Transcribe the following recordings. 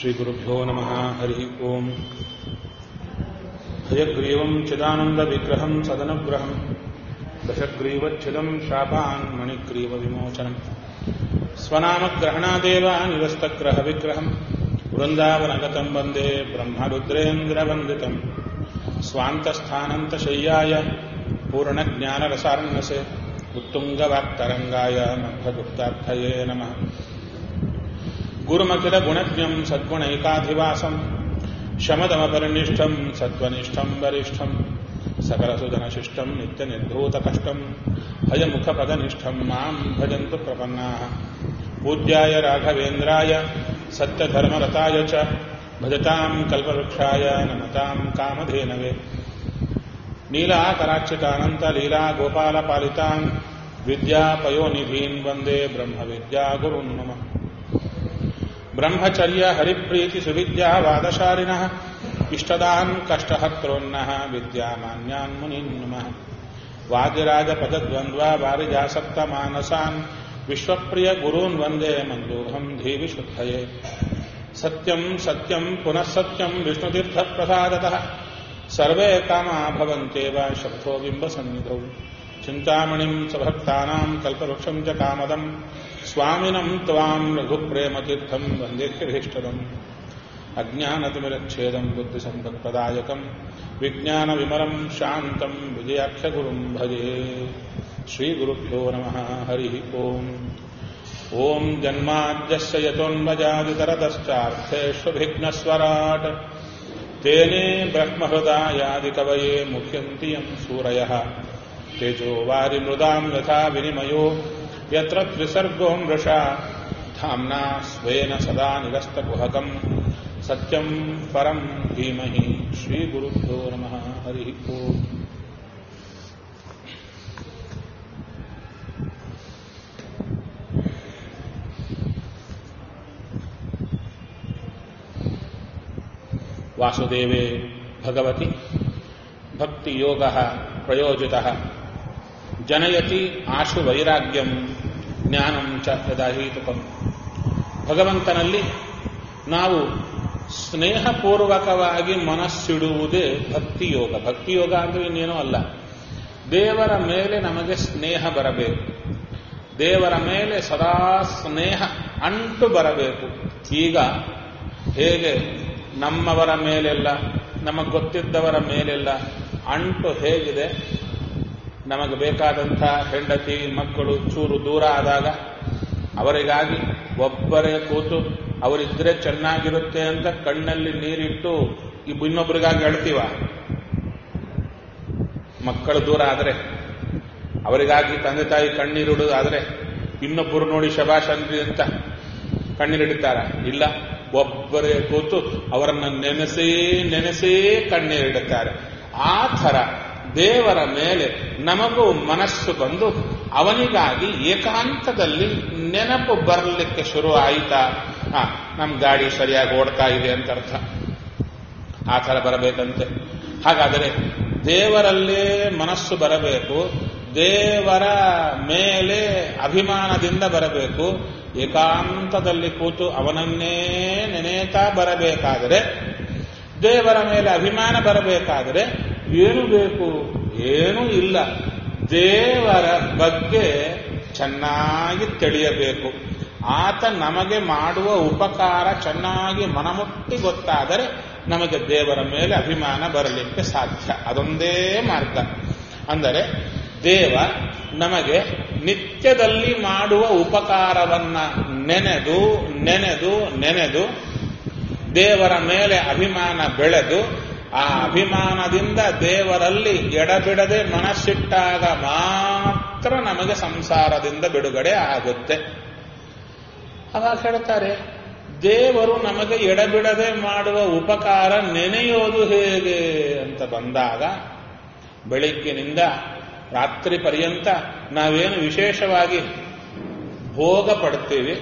श्रीगुरुभ्यो नमः हरिः ओम् हयग्रीवम् चिदानन्दविग्रहम् सदनुग्रहम् दशग्रीवच्छिदम् शापान् मणिग्रीवविमोचनम् स्वनामग्रहणादेव निरस्तग्रहविग्रहम् वृन्दावनगतम् वन्दे ब्रह्मरुद्रेन्द्रवन्दितम् स्वान्तस्थानन्तशय्याय पूर्णज्ञानरसार्णसे उत्तुङ्गवाक्तरङ्गाय मध्वगुप्तार्थये नमः गुरुमखिलगुणज्ञम् सद्गुणैकाधिवासम् शमदमपरिनिष्ठम् सत्त्वनिष्ठम् वरिष्ठम् सकलसुधनशिष्टम् नित्यनिर्धूतकष्टम् हयमुखपदनिष्ठम् माम् भजन्तु प्रपन्नाः पूज्याय राघवेन्द्राय सत्यधर्मरताय च भजताम् कल्पवृक्षाय नमताम् कामधेनवे नीलाकराक्षितानन्तलीलागोपालपालितान् विद्यापयोनिधीन् वन्दे ब्रह्मविद्यागुरुन् नमः ब्रह्मचर्य हरिप्रीतिसुविद्यावादशालिनः इष्टदान् कष्टहत्रोन्नः विद्यामान्यान् मुनीन् नमः वादिराजपदद्वन्द्वा वारिजासक्तमानसान् विश्वप्रियगुरून् वन्दे मन्दोहम् धीविशुद्धये सत्यम् सत्यम् पुनः सत्यम् विष्णुतीर्थप्रसादतः सर्वे कामा भवन्त्येव शब्दो बिम्बसन्निधौ चिन्तामणिम् सभक्तानाम् कल्पवृक्षम् च कामदम् स्वामिनम् त्वाम् रघुप्रेमतीर्थम् वन्देभीष्टदम् अज्ञानतिमिरच्छेदम् बुद्धिसम्पत्प्रदायकम् विज्ञानविमलम् शान्तम् विजयाख्यगुरुम् भजे श्रीगुरुभ्यो नमः हरिः ओम् ॐ जन्माद्यस्य यतोन्मजादितरतश्चार्थेष्वभिघ्नस्वराट् तेने ब्रह्महृदायादिकवये मुह्यन्ति यम् सूरयः तेजो वारिमृदाम् यथा विनिमयो यत्र त्रिसर्गो मृषा धाम्ना स्वेन सदा निरस्तकुहकम् सत्यम् परम् धीमहि श्रीगुरुभ्यो नमः हरिः ओम् वासुदेवे भगवति भक्तियोगः प्रयोजितः ಜನಯತಿ ಆಶು ವೈರಾಗ್ಯಂ ಜ್ಞಾನಂ ಚ ಯದಾಹೀತುಕಂ ಭಗವಂತನಲ್ಲಿ ನಾವು ಸ್ನೇಹಪೂರ್ವಕವಾಗಿ ಮನಸ್ಸಿಡುವುದೇ ಭಕ್ತಿಯೋಗ ಭಕ್ತಿಯೋಗ ಅಂದ್ರೆ ಇನ್ನೇನೂ ಅಲ್ಲ ದೇವರ ಮೇಲೆ ನಮಗೆ ಸ್ನೇಹ ಬರಬೇಕು ದೇವರ ಮೇಲೆ ಸದಾ ಸ್ನೇಹ ಅಂಟು ಬರಬೇಕು ಈಗ ಹೇಗೆ ನಮ್ಮವರ ಮೇಲೆಲ್ಲ ನಮಗೆ ಗೊತ್ತಿದ್ದವರ ಮೇಲೆಲ್ಲ ಅಂಟು ಹೇಗಿದೆ ನಮಗೆ ಬೇಕಾದಂಥ ಹೆಂಡತಿ ಮಕ್ಕಳು ಚೂರು ದೂರ ಆದಾಗ ಅವರಿಗಾಗಿ ಒಬ್ಬರೇ ಕೂತು ಅವರಿದ್ರೆ ಚೆನ್ನಾಗಿರುತ್ತೆ ಅಂತ ಕಣ್ಣಲ್ಲಿ ನೀರಿಟ್ಟು ಇನ್ನೊಬ್ಬರಿಗಾಗಿ ಅಳ್ತೀವ ಮಕ್ಕಳು ದೂರ ಆದರೆ ಅವರಿಗಾಗಿ ತಂದೆ ತಾಯಿ ಕಣ್ಣೀರಿಡುವುದು ಆದರೆ ಇನ್ನೊಬ್ಬರು ನೋಡಿ ಶಬಾಷ್ ಅಂದ್ರಿ ಅಂತ ಕಣ್ಣೀರಿಡುತ್ತಾರ ಇಲ್ಲ ಒಬ್ಬರೇ ಕೂತು ಅವರನ್ನ ನೆನೆಸೇ ನೆನೆಸೇ ಕಣ್ಣೀರಿಡುತ್ತಾರೆ ಆ ಥರ ದೇವರ ಮೇಲೆ ನಮಗೂ ಮನಸ್ಸು ಬಂದು ಅವನಿಗಾಗಿ ಏಕಾಂತದಲ್ಲಿ ನೆನಪು ಬರಲಿಕ್ಕೆ ಶುರು ಆಯಿತಾ ಹಾ ನಮ್ಮ ಗಾಡಿ ಸರಿಯಾಗಿ ಓಡ್ತಾ ಇದೆ ಅಂತ ಅರ್ಥ ಆ ಥರ ಬರಬೇಕಂತೆ ಹಾಗಾದರೆ ದೇವರಲ್ಲೇ ಮನಸ್ಸು ಬರಬೇಕು ದೇವರ ಮೇಲೆ ಅಭಿಮಾನದಿಂದ ಬರಬೇಕು ಏಕಾಂತದಲ್ಲಿ ಕೂತು ಅವನನ್ನೇ ನೆನೆತಾ ಬರಬೇಕಾದರೆ ದೇವರ ಮೇಲೆ ಅಭಿಮಾನ ಬರಬೇಕಾದರೆ ಏನು ಬೇಕು ಏನೂ ಇಲ್ಲ ದೇವರ ಬಗ್ಗೆ ಚೆನ್ನಾಗಿ ತಿಳಿಯಬೇಕು ಆತ ನಮಗೆ ಮಾಡುವ ಉಪಕಾರ ಚೆನ್ನಾಗಿ ಮನಮುಟ್ಟಿ ಗೊತ್ತಾದರೆ ನಮಗೆ ದೇವರ ಮೇಲೆ ಅಭಿಮಾನ ಬರಲಿಕ್ಕೆ ಸಾಧ್ಯ ಅದೊಂದೇ ಮಾರ್ಗ ಅಂದರೆ ದೇವ ನಮಗೆ ನಿತ್ಯದಲ್ಲಿ ಮಾಡುವ ಉಪಕಾರವನ್ನ ನೆನೆದು ನೆನೆದು ನೆನೆದು ದೇವರ ಮೇಲೆ ಅಭಿಮಾನ ಬೆಳೆದು ಆ ಅಭಿಮಾನದಿಂದ ದೇವರಲ್ಲಿ ಎಡಬಿಡದೆ ಮನಸ್ಸಿಟ್ಟಾಗ ಮಾತ್ರ ನಮಗೆ ಸಂಸಾರದಿಂದ ಬಿಡುಗಡೆ ಆಗುತ್ತೆ ಅವಾಗ ಹೇಳ್ತಾರೆ ದೇವರು ನಮಗೆ ಎಡಬಿಡದೆ ಮಾಡುವ ಉಪಕಾರ ನೆನೆಯೋದು ಹೇಗೆ ಅಂತ ಬಂದಾಗ ಬೆಳಿಗ್ಗಿನಿಂದ ರಾತ್ರಿ ಪರ್ಯಂತ ನಾವೇನು ವಿಶೇಷವಾಗಿ ಭೋಗ ಪಡ್ತೀವಿ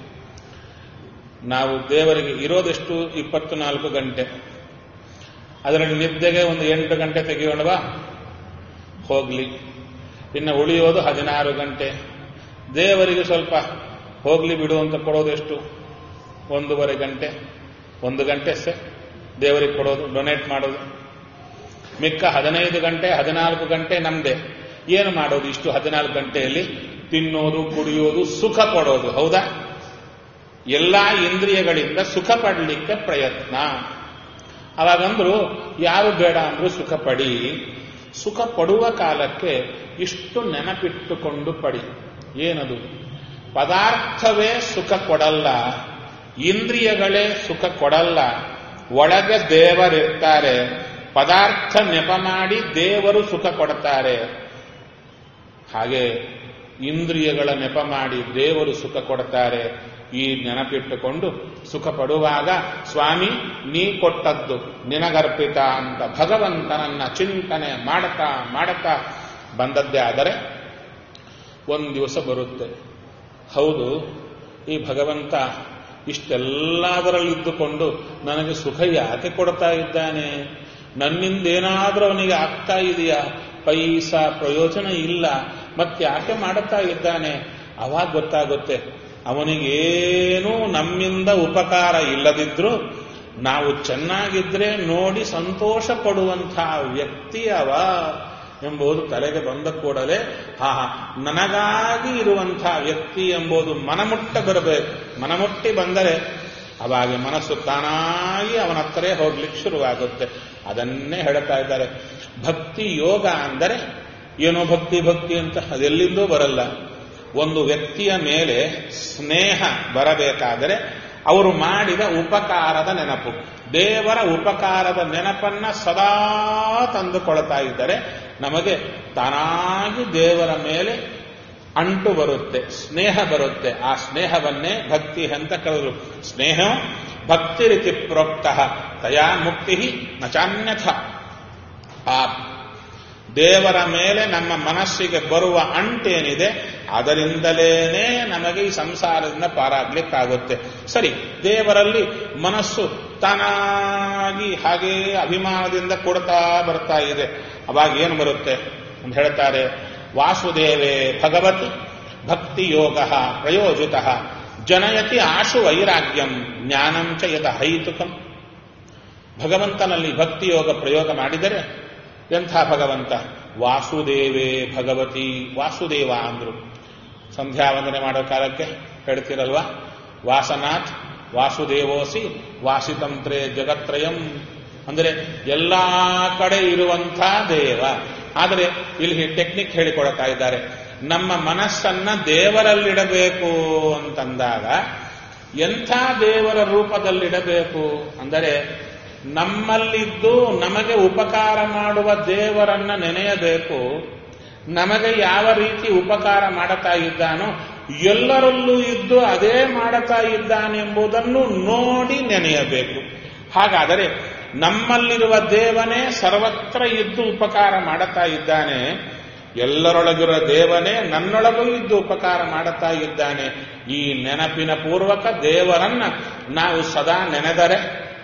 ನಾವು ದೇವರಿಗೆ ಇರೋದೆಷ್ಟು ಇಪ್ಪತ್ತು ನಾಲ್ಕು ಗಂಟೆ ಅದರಲ್ಲಿ ನಿದ್ದೆಗೆ ಒಂದು ಎಂಟು ಗಂಟೆ ತೆಗೆಯೋಣವಾ ಹೋಗ್ಲಿ ಇನ್ನು ಉಳಿಯೋದು ಹದಿನಾರು ಗಂಟೆ ದೇವರಿಗೆ ಸ್ವಲ್ಪ ಹೋಗ್ಲಿ ಬಿಡು ಅಂತ ಕೊಡೋದೆಷ್ಟು ಒಂದೂವರೆ ಗಂಟೆ ಒಂದು ಗಂಟೆ ಸೆ ದೇವರಿಗೆ ಕೊಡೋದು ಡೊನೇಟ್ ಮಾಡೋದು ಮಿಕ್ಕ ಹದಿನೈದು ಗಂಟೆ ಹದಿನಾಲ್ಕು ಗಂಟೆ ನಮ್ದೆ ಏನು ಮಾಡೋದು ಇಷ್ಟು ಹದಿನಾಲ್ಕು ಗಂಟೆಯಲ್ಲಿ ತಿನ್ನೋದು ಕುಡಿಯೋದು ಸುಖ ಪಡೋದು ಹೌದಾ ಎಲ್ಲಾ ಇಂದ್ರಿಯಗಳಿಂದ ಸುಖ ಪಡಲಿಕ್ಕೆ ಪ್ರಯತ್ನ ಅವಾಗಂದ್ರು ಯಾರು ಬೇಡ ಅಂದ್ರು ಸುಖ ಪಡಿ ಸುಖ ಪಡುವ ಕಾಲಕ್ಕೆ ಇಷ್ಟು ನೆನಪಿಟ್ಟುಕೊಂಡು ಪಡಿ ಏನದು ಪದಾರ್ಥವೇ ಸುಖ ಕೊಡಲ್ಲ ಇಂದ್ರಿಯಗಳೇ ಸುಖ ಕೊಡಲ್ಲ ಒಳಗೆ ದೇವರಿರ್ತಾರೆ ಪದಾರ್ಥ ನೆಪ ಮಾಡಿ ದೇವರು ಸುಖ ಕೊಡ್ತಾರೆ ಹಾಗೆ ಇಂದ್ರಿಯಗಳ ನೆಪ ಮಾಡಿ ದೇವರು ಸುಖ ಕೊಡ್ತಾರೆ ಈ ನೆನಪಿಟ್ಟುಕೊಂಡು ಸುಖ ಪಡುವಾಗ ಸ್ವಾಮಿ ನೀ ಕೊಟ್ಟದ್ದು ನಿನಗರ್ಪಿತ ಅಂತ ಭಗವಂತನನ್ನ ಚಿಂತನೆ ಮಾಡತಾ ಮಾಡತಾ ಬಂದದ್ದೇ ಆದರೆ ಒಂದು ದಿವಸ ಬರುತ್ತೆ ಹೌದು ಈ ಭಗವಂತ ಇಷ್ಟೆಲ್ಲದರಲ್ಲಿದ್ದುಕೊಂಡು ನನಗೆ ಸುಖ ಯಾಕೆ ಕೊಡ್ತಾ ಇದ್ದಾನೆ ನನ್ನಿಂದ ಏನಾದರೂ ಅವನಿಗೆ ಆಗ್ತಾ ಇದೆಯಾ ಪೈಸಾ ಪ್ರಯೋಜನ ಇಲ್ಲ ಮತ್ತೆ ಯಾಕೆ ಮಾಡುತ್ತಾ ಇದ್ದಾನೆ ಅವಾಗ ಗೊತ್ತಾಗುತ್ತೆ ಅವನಿಗೇನೂ ನಮ್ಮಿಂದ ಉಪಕಾರ ಇಲ್ಲದಿದ್ರೂ ನಾವು ಚೆನ್ನಾಗಿದ್ರೆ ನೋಡಿ ಸಂತೋಷ ಪಡುವಂತಹ ವ್ಯಕ್ತಿ ಅವ ಎಂಬುದು ತಲೆಗೆ ಬಂದ ಕೂಡಲೇ ಹಾ ನನಗಾಗಿ ಇರುವಂತಹ ವ್ಯಕ್ತಿ ಎಂಬುದು ಮನಮುಟ್ಟ ಬರಬೇಕು ಮನಮುಟ್ಟಿ ಬಂದರೆ ಅವಾಗ ಮನಸ್ಸು ತಾನಾಗಿ ಅವನ ಹತ್ರೇ ಹೋಗ್ಲಿಕ್ಕೆ ಶುರುವಾಗುತ್ತೆ ಅದನ್ನೇ ಹೇಳ್ತಾ ಇದ್ದಾರೆ ಭಕ್ತಿ ಯೋಗ ಅಂದರೆ ಏನೋ ಭಕ್ತಿ ಭಕ್ತಿ ಅಂತ ಅದೆಲ್ಲಿಂದೂ ಬರಲ್ಲ ಒಂದು ವ್ಯಕ್ತಿಯ ಮೇಲೆ ಸ್ನೇಹ ಬರಬೇಕಾದರೆ ಅವರು ಮಾಡಿದ ಉಪಕಾರದ ನೆನಪು ದೇವರ ಉಪಕಾರದ ನೆನಪನ್ನ ಸದಾ ತಂದುಕೊಳ್ತಾ ಇದ್ದರೆ ನಮಗೆ ತಾನಾಗಿ ದೇವರ ಮೇಲೆ ಅಂಟು ಬರುತ್ತೆ ಸ್ನೇಹ ಬರುತ್ತೆ ಆ ಸ್ನೇಹವನ್ನೇ ಭಕ್ತಿ ಅಂತ ಕರೆದರು ಸ್ನೇಹ ಭಕ್ತಿ ರೀತಿ ಪ್ರೋಕ್ತ ತಯಾ ಮುಕ್ತಿ ನಚಾನ್ಯಥ ಆ ದೇವರ ಮೇಲೆ ನಮ್ಮ ಮನಸ್ಸಿಗೆ ಬರುವ ಅಂಟೇನಿದೆ ಅದರಿಂದಲೇನೆ ನಮಗೆ ಈ ಸಂಸಾರದಿಂದ ಪಾರಾಗ್ಲಿಕ್ಕಾಗುತ್ತೆ ಸರಿ ದೇವರಲ್ಲಿ ಮನಸ್ಸು ತಾನಾಗಿ ಹಾಗೇ ಅಭಿಮಾನದಿಂದ ಕೊಡ್ತಾ ಬರ್ತಾ ಇದೆ ಅವಾಗ ಏನು ಬರುತ್ತೆ ಅಂತ ಹೇಳ್ತಾರೆ ವಾಸುದೇವೇ ಭಗವತ್ ಭಕ್ತಿ ಯೋಗ ಪ್ರಯೋಜಿತ ಜನಯತಿ ಆಶು ವೈರಾಗ್ಯಂ ಜ್ಞಾನಂ ಚ ಯತ ಹೈತುಕಂ ಭಗವಂತನಲ್ಲಿ ಭಕ್ತಿ ಯೋಗ ಪ್ರಯೋಗ ಮಾಡಿದರೆ ಎಂಥ ಭಗವಂತ ವಾಸುದೇವೇ ಭಗವತಿ ವಾಸುದೇವ ಅಂದ್ರು ಸಂಧ್ಯಾ ವಂದನೆ ಮಾಡೋ ಕಾಲಕ್ಕೆ ಹೇಳ್ತಿರಲ್ವಾ ವಾಸನಾಥ್ ವಾಸುದೇವೋಸಿ ವಾಸಿತಂತ್ರೇ ಜಗತ್ರಯಂ ಅಂದರೆ ಎಲ್ಲಾ ಕಡೆ ಇರುವಂಥ ದೇವ ಆದರೆ ಇಲ್ಲಿ ಟೆಕ್ನಿಕ್ ಹೇಳಿಕೊಡ್ತಾ ಇದ್ದಾರೆ ನಮ್ಮ ಮನಸ್ಸನ್ನ ದೇವರಲ್ಲಿಡಬೇಕು ಅಂತಂದಾಗ ಎಂಥ ದೇವರ ರೂಪದಲ್ಲಿಡಬೇಕು ಅಂದರೆ ನಮ್ಮಲ್ಲಿದ್ದು ನಮಗೆ ಉಪಕಾರ ಮಾಡುವ ದೇವರನ್ನ ನೆನೆಯಬೇಕು ನಮಗೆ ಯಾವ ರೀತಿ ಉಪಕಾರ ಮಾಡುತ್ತಾ ಇದ್ದಾನೋ ಎಲ್ಲರಲ್ಲೂ ಇದ್ದು ಅದೇ ಮಾಡುತ್ತಾ ಇದ್ದಾನೆಂಬುದನ್ನು ನೋಡಿ ನೆನೆಯಬೇಕು ಹಾಗಾದರೆ ನಮ್ಮಲ್ಲಿರುವ ದೇವನೇ ಸರ್ವತ್ರ ಇದ್ದು ಉಪಕಾರ ಮಾಡುತ್ತಾ ಇದ್ದಾನೆ ಎಲ್ಲರೊಳಗಿರುವ ದೇವನೇ ನನ್ನೊಳಗೂ ಇದ್ದು ಉಪಕಾರ ಮಾಡುತ್ತಾ ಇದ್ದಾನೆ ಈ ನೆನಪಿನ ಪೂರ್ವಕ ದೇವರನ್ನ ನಾವು ಸದಾ ನೆನೆದರೆ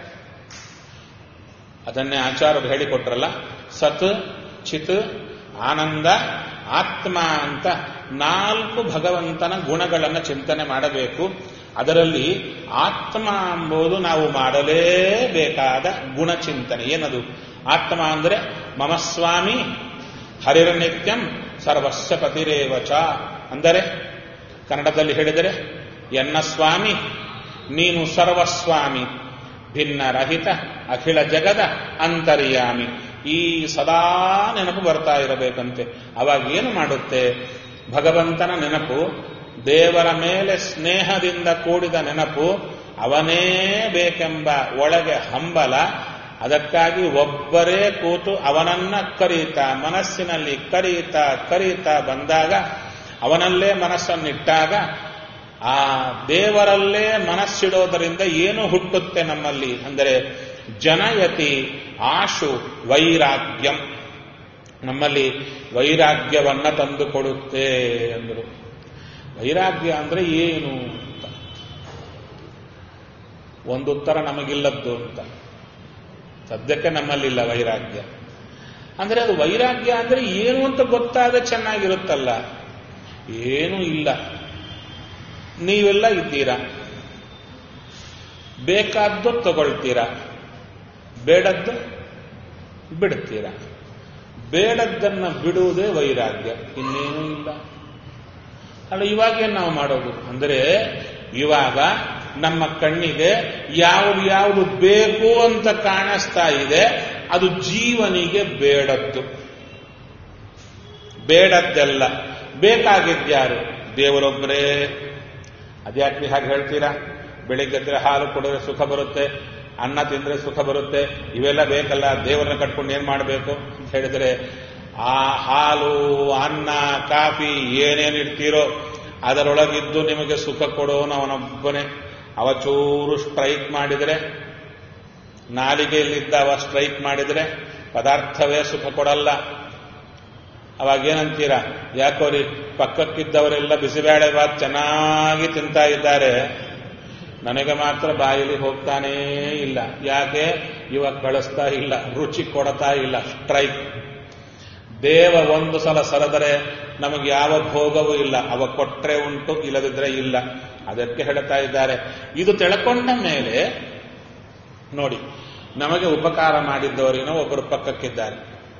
ಅದನ್ನೇ ಆಚಾರ್ಯರು ಹೇಳಿಕೊಟ್ರಲ್ಲ ಸತ್ ಚಿತ್ ಆನಂದ ಆತ್ಮ ಅಂತ ನಾಲ್ಕು ಭಗವಂತನ ಗುಣಗಳನ್ನು ಚಿಂತನೆ ಮಾಡಬೇಕು ಅದರಲ್ಲಿ ಆತ್ಮ ಎಂಬುದು ನಾವು ಮಾಡಲೇಬೇಕಾದ ಗುಣಚಿಂತನೆ ಏನದು ಆತ್ಮ ಅಂದರೆ ಮಮ ಸ್ವಾಮಿ ಹರಿರ್ನಿತ್ಯಂ ಸರ್ವಸ್ವ ಪತಿರೇವಚ ಅಂದರೆ ಕನ್ನಡದಲ್ಲಿ ಹೇಳಿದರೆ ಎನ್ನ ಸ್ವಾಮಿ ನೀನು ಸರ್ವಸ್ವಾಮಿ ಭಿನ್ನರಹಿತ ಅಖಿಲ ಜಗದ ಅಂತರ್ಯಾಮಿ ಈ ಸದಾ ನೆನಪು ಬರ್ತಾ ಇರಬೇಕಂತೆ ಅವಾಗ ಏನು ಮಾಡುತ್ತೆ ಭಗವಂತನ ನೆನಪು ದೇವರ ಮೇಲೆ ಸ್ನೇಹದಿಂದ ಕೂಡಿದ ನೆನಪು ಅವನೇ ಬೇಕೆಂಬ ಒಳಗೆ ಹಂಬಲ ಅದಕ್ಕಾಗಿ ಒಬ್ಬರೇ ಕೂತು ಅವನನ್ನ ಕರೀತಾ ಮನಸ್ಸಿನಲ್ಲಿ ಕರೀತಾ ಕರೀತಾ ಬಂದಾಗ ಅವನಲ್ಲೇ ಮನಸ್ಸನ್ನಿಟ್ಟಾಗ ಆ ದೇವರಲ್ಲೇ ಮನಸ್ಸಿಡೋದರಿಂದ ಏನು ಹುಟ್ಟುತ್ತೆ ನಮ್ಮಲ್ಲಿ ಅಂದರೆ ಜನಯತಿ ಆಶು ವೈರಾಗ್ಯಂ ನಮ್ಮಲ್ಲಿ ವೈರಾಗ್ಯವನ್ನ ತಂದು ಕೊಡುತ್ತೆ ಅಂದರು ವೈರಾಗ್ಯ ಅಂದ್ರೆ ಏನು ಅಂತ ಒಂದು ಉತ್ತರ ನಮಗಿಲ್ಲದ್ದು ಅಂತ ಸದ್ಯಕ್ಕೆ ನಮ್ಮಲ್ಲಿಲ್ಲ ವೈರಾಗ್ಯ ಅಂದ್ರೆ ಅದು ವೈರಾಗ್ಯ ಅಂದ್ರೆ ಏನು ಅಂತ ಗೊತ್ತಾದ ಚೆನ್ನಾಗಿರುತ್ತಲ್ಲ ಏನೂ ಇಲ್ಲ ನೀವೆಲ್ಲ ಇದ್ದೀರಾ ಬೇಕಾದ್ದು ತಗೊಳ್ತೀರಾ ಬೇಡದ್ದು ಬಿಡ್ತೀರಾ ಬೇಡದ್ದನ್ನ ಬಿಡುವುದೇ ವೈರಾಗ್ಯ ಇನ್ನೇನೂ ಇಲ್ಲ ಅಲ್ಲ ಇವಾಗ ಏನ್ ನಾವು ಮಾಡೋದು ಅಂದರೆ ಇವಾಗ ನಮ್ಮ ಕಣ್ಣಿಗೆ ಯಾವುದು ಯಾವುದು ಬೇಕು ಅಂತ ಕಾಣಿಸ್ತಾ ಇದೆ ಅದು ಜೀವನಿಗೆ ಬೇಡದ್ದು ಬೇಡದ್ದೆಲ್ಲ ಬೇಕಾಗಿದ್ಯಾರು ದೇವರೊಬ್ಬರೇ ಅದ್ಯಾಕೆ ಹಾಗೆ ಹೇಳ್ತೀರಾ ಬೆಳಿಗ್ಗೆದ್ರೆ ಹಾಲು ಕುಡಿದ್ರೆ ಸುಖ ಬರುತ್ತೆ ಅನ್ನ ತಿಂದ್ರೆ ಸುಖ ಬರುತ್ತೆ ಇವೆಲ್ಲ ಬೇಕಲ್ಲ ದೇವರನ್ನ ಕಟ್ಕೊಂಡು ಏನ್ ಮಾಡಬೇಕು ಅಂತ ಹೇಳಿದ್ರೆ ಆ ಹಾಲು ಅನ್ನ ಕಾಫಿ ಏನೇನು ಇಡ್ತೀರೋ ಅದರೊಳಗಿದ್ದು ನಿಮಗೆ ಸುಖ ಕೊಡೋನು ಅವನೊಬ್ಬನೇ ಅವ ಚೂರು ಸ್ಟ್ರೈಕ್ ಮಾಡಿದರೆ ನಾಲಿಗೆಯಲ್ಲಿದ್ದ ಅವ ಸ್ಟ್ರೈಕ್ ಮಾಡಿದರೆ ಪದಾರ್ಥವೇ ಸುಖ ಕೊಡಲ್ಲ ಅವಾಗ ಏನಂತೀರಾ ಯಾಕೋ ರೀ ಪಕ್ಕಕ್ಕಿದ್ದವರೆಲ್ಲ ಬಿಸಿಬೇಳೆ ಬಾತ್ ಚೆನ್ನಾಗಿ ತಿಂತಾ ಇದ್ದಾರೆ ನನಗೆ ಮಾತ್ರ ಬಾಯಿಲಿ ಹೋಗ್ತಾನೇ ಇಲ್ಲ ಯಾಕೆ ಇವಾಗ ಕಳಿಸ್ತಾ ಇಲ್ಲ ರುಚಿ ಕೊಡ್ತಾ ಇಲ್ಲ ಸ್ಟ್ರೈಕ್ ದೇವ ಒಂದು ಸಲ ಸರದರೆ ನಮಗೆ ಯಾವ ಭೋಗವೂ ಇಲ್ಲ ಅವ ಕೊಟ್ರೆ ಉಂಟು ಇಲ್ಲದಿದ್ರೆ ಇಲ್ಲ ಅದಕ್ಕೆ ಹೇಳ್ತಾ ಇದ್ದಾರೆ ಇದು ತಿಳ್ಕೊಂಡ ಮೇಲೆ ನೋಡಿ ನಮಗೆ ಉಪಕಾರ ಮಾಡಿದ್ದವರಿನೋ ಒಬ್ಬರು ಪಕ್ಕಕ್ಕಿದ್ದಾರೆ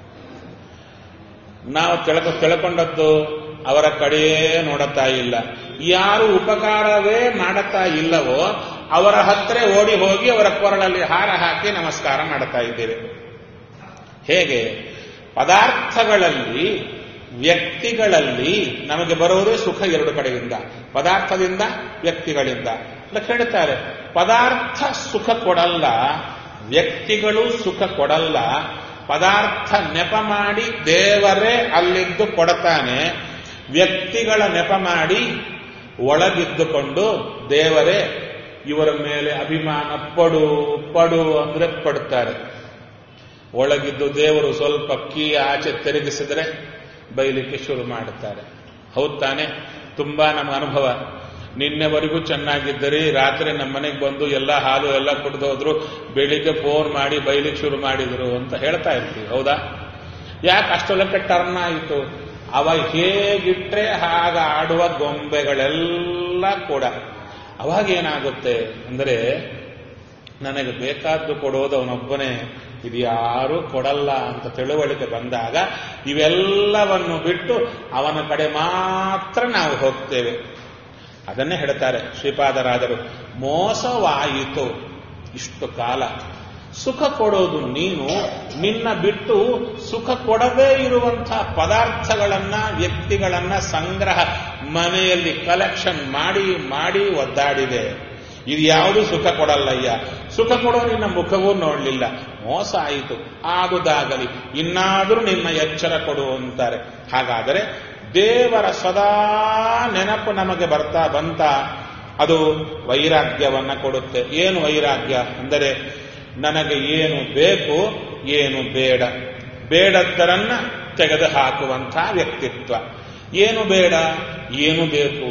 ನಾವು ತಿಳ್ಕೊ ತಿಳ್ಕೊಂಡದ್ದು ಅವರ ಕಡೆಯೇ ನೋಡುತ್ತಾ ಇಲ್ಲ ಯಾರು ಉಪಕಾರವೇ ಮಾಡುತ್ತಾ ಇಲ್ಲವೋ ಅವರ ಹತ್ರ ಓಡಿ ಹೋಗಿ ಅವರ ಕೊರಳಲ್ಲಿ ಹಾರ ಹಾಕಿ ನಮಸ್ಕಾರ ಮಾಡುತ್ತಾ ಇದ್ದೇವೆ ಹೇಗೆ ಪದಾರ್ಥಗಳಲ್ಲಿ ವ್ಯಕ್ತಿಗಳಲ್ಲಿ ನಮಗೆ ಬರುವುದೇ ಸುಖ ಎರಡು ಕಡೆಯಿಂದ ಪದಾರ್ಥದಿಂದ ವ್ಯಕ್ತಿಗಳಿಂದ ಅಲ್ಲ ಕೇಳುತ್ತಾರೆ ಪದಾರ್ಥ ಸುಖ ಕೊಡಲ್ಲ ವ್ಯಕ್ತಿಗಳು ಸುಖ ಕೊಡಲ್ಲ ಪದಾರ್ಥ ನೆಪ ಮಾಡಿ ದೇವರೇ ಅಲ್ಲಿದ್ದು ಕೊಡತಾನೆ ವ್ಯಕ್ತಿಗಳ ನೆಪ ಮಾಡಿ ಒಳಗಿದ್ದುಕೊಂಡು ದೇವರೇ ಇವರ ಮೇಲೆ ಅಭಿಮಾನ ಪಡು ಪಡು ಅಂದ್ರೆ ಪಡ್ತಾರೆ ಒಳಗಿದ್ದು ದೇವರು ಸ್ವಲ್ಪ ಕೀ ಆಚೆ ತಿರುಗಿಸಿದ್ರೆ ಬೈಲಿಕ್ಕೆ ಶುರು ಮಾಡುತ್ತಾರೆ ಹೌದ್ ತಾನೆ ತುಂಬಾ ನಮ್ಮ ಅನುಭವ ನಿನ್ನೆವರೆಗೂ ಚೆನ್ನಾಗಿದ್ದರಿ ರಾತ್ರಿ ನಮ್ಮ ಮನೆಗೆ ಬಂದು ಎಲ್ಲ ಹಾಲು ಎಲ್ಲ ಕುಡ್ದು ಹೋದ್ರು ಬೆಳಿಗ್ಗೆ ಫೋನ್ ಮಾಡಿ ಬೈಲಿಕ್ಕೆ ಶುರು ಮಾಡಿದ್ರು ಅಂತ ಹೇಳ್ತಾ ಇರ್ತೀವಿ ಹೌದಾ ಯಾಕೆ ಅಷ್ಟೊಳಕ್ಕೆ ಟರ್ನ್ ಆಯಿತು ಅವ ಹೇಗಿಟ್ರೆ ಹಾಗ ಆಡುವ ಗೊಂಬೆಗಳೆಲ್ಲ ಕೂಡ ಅವಾಗ ಏನಾಗುತ್ತೆ ಅಂದರೆ ನನಗೆ ಬೇಕಾದ್ದು ಕೊಡೋದು ಅವನೊಬ್ಬನೇ ಇದು ಯಾರೂ ಕೊಡಲ್ಲ ಅಂತ ತಿಳುವಳಿಕೆ ಬಂದಾಗ ಇವೆಲ್ಲವನ್ನು ಬಿಟ್ಟು ಅವನ ಕಡೆ ಮಾತ್ರ ನಾವು ಹೋಗ್ತೇವೆ ಅದನ್ನೇ ಹೇಳ್ತಾರೆ ಶ್ರೀಪಾದರಾದರು ಮೋಸವಾಯಿತು ಇಷ್ಟು ಕಾಲ ಸುಖ ಕೊಡೋದು ನೀನು ನಿನ್ನ ಬಿಟ್ಟು ಸುಖ ಕೊಡದೇ ಇರುವಂತಹ ಪದಾರ್ಥಗಳನ್ನ ವ್ಯಕ್ತಿಗಳನ್ನ ಸಂಗ್ರಹ ಮನೆಯಲ್ಲಿ ಕಲೆಕ್ಷನ್ ಮಾಡಿ ಮಾಡಿ ಒದ್ದಾಡಿದೆ ಇದು ಯಾವುದು ಸುಖ ಕೊಡಲ್ಲಯ್ಯ ಸುಖ ಕೊಡೋ ನಿನ್ನ ಮುಖವೂ ನೋಡಲಿಲ್ಲ ಮೋಸ ಆಯಿತು ಆದುದಾಗಲಿ ಇನ್ನಾದರೂ ನಿನ್ನ ಎಚ್ಚರ ಕೊಡು ಅಂತಾರೆ ಹಾಗಾದರೆ ದೇವರ ಸದಾ ನೆನಪು ನಮಗೆ ಬರ್ತಾ ಬಂತ ಅದು ವೈರಾಗ್ಯವನ್ನ ಕೊಡುತ್ತೆ ಏನು ವೈರಾಗ್ಯ ಅಂದರೆ ನನಗೆ ಏನು ಬೇಕು ಏನು ಬೇಡ ಬೇಡದ್ದರನ್ನ ತೆಗೆದು ಹಾಕುವಂತಹ ವ್ಯಕ್ತಿತ್ವ ಏನು ಬೇಡ ಏನು ಬೇಕು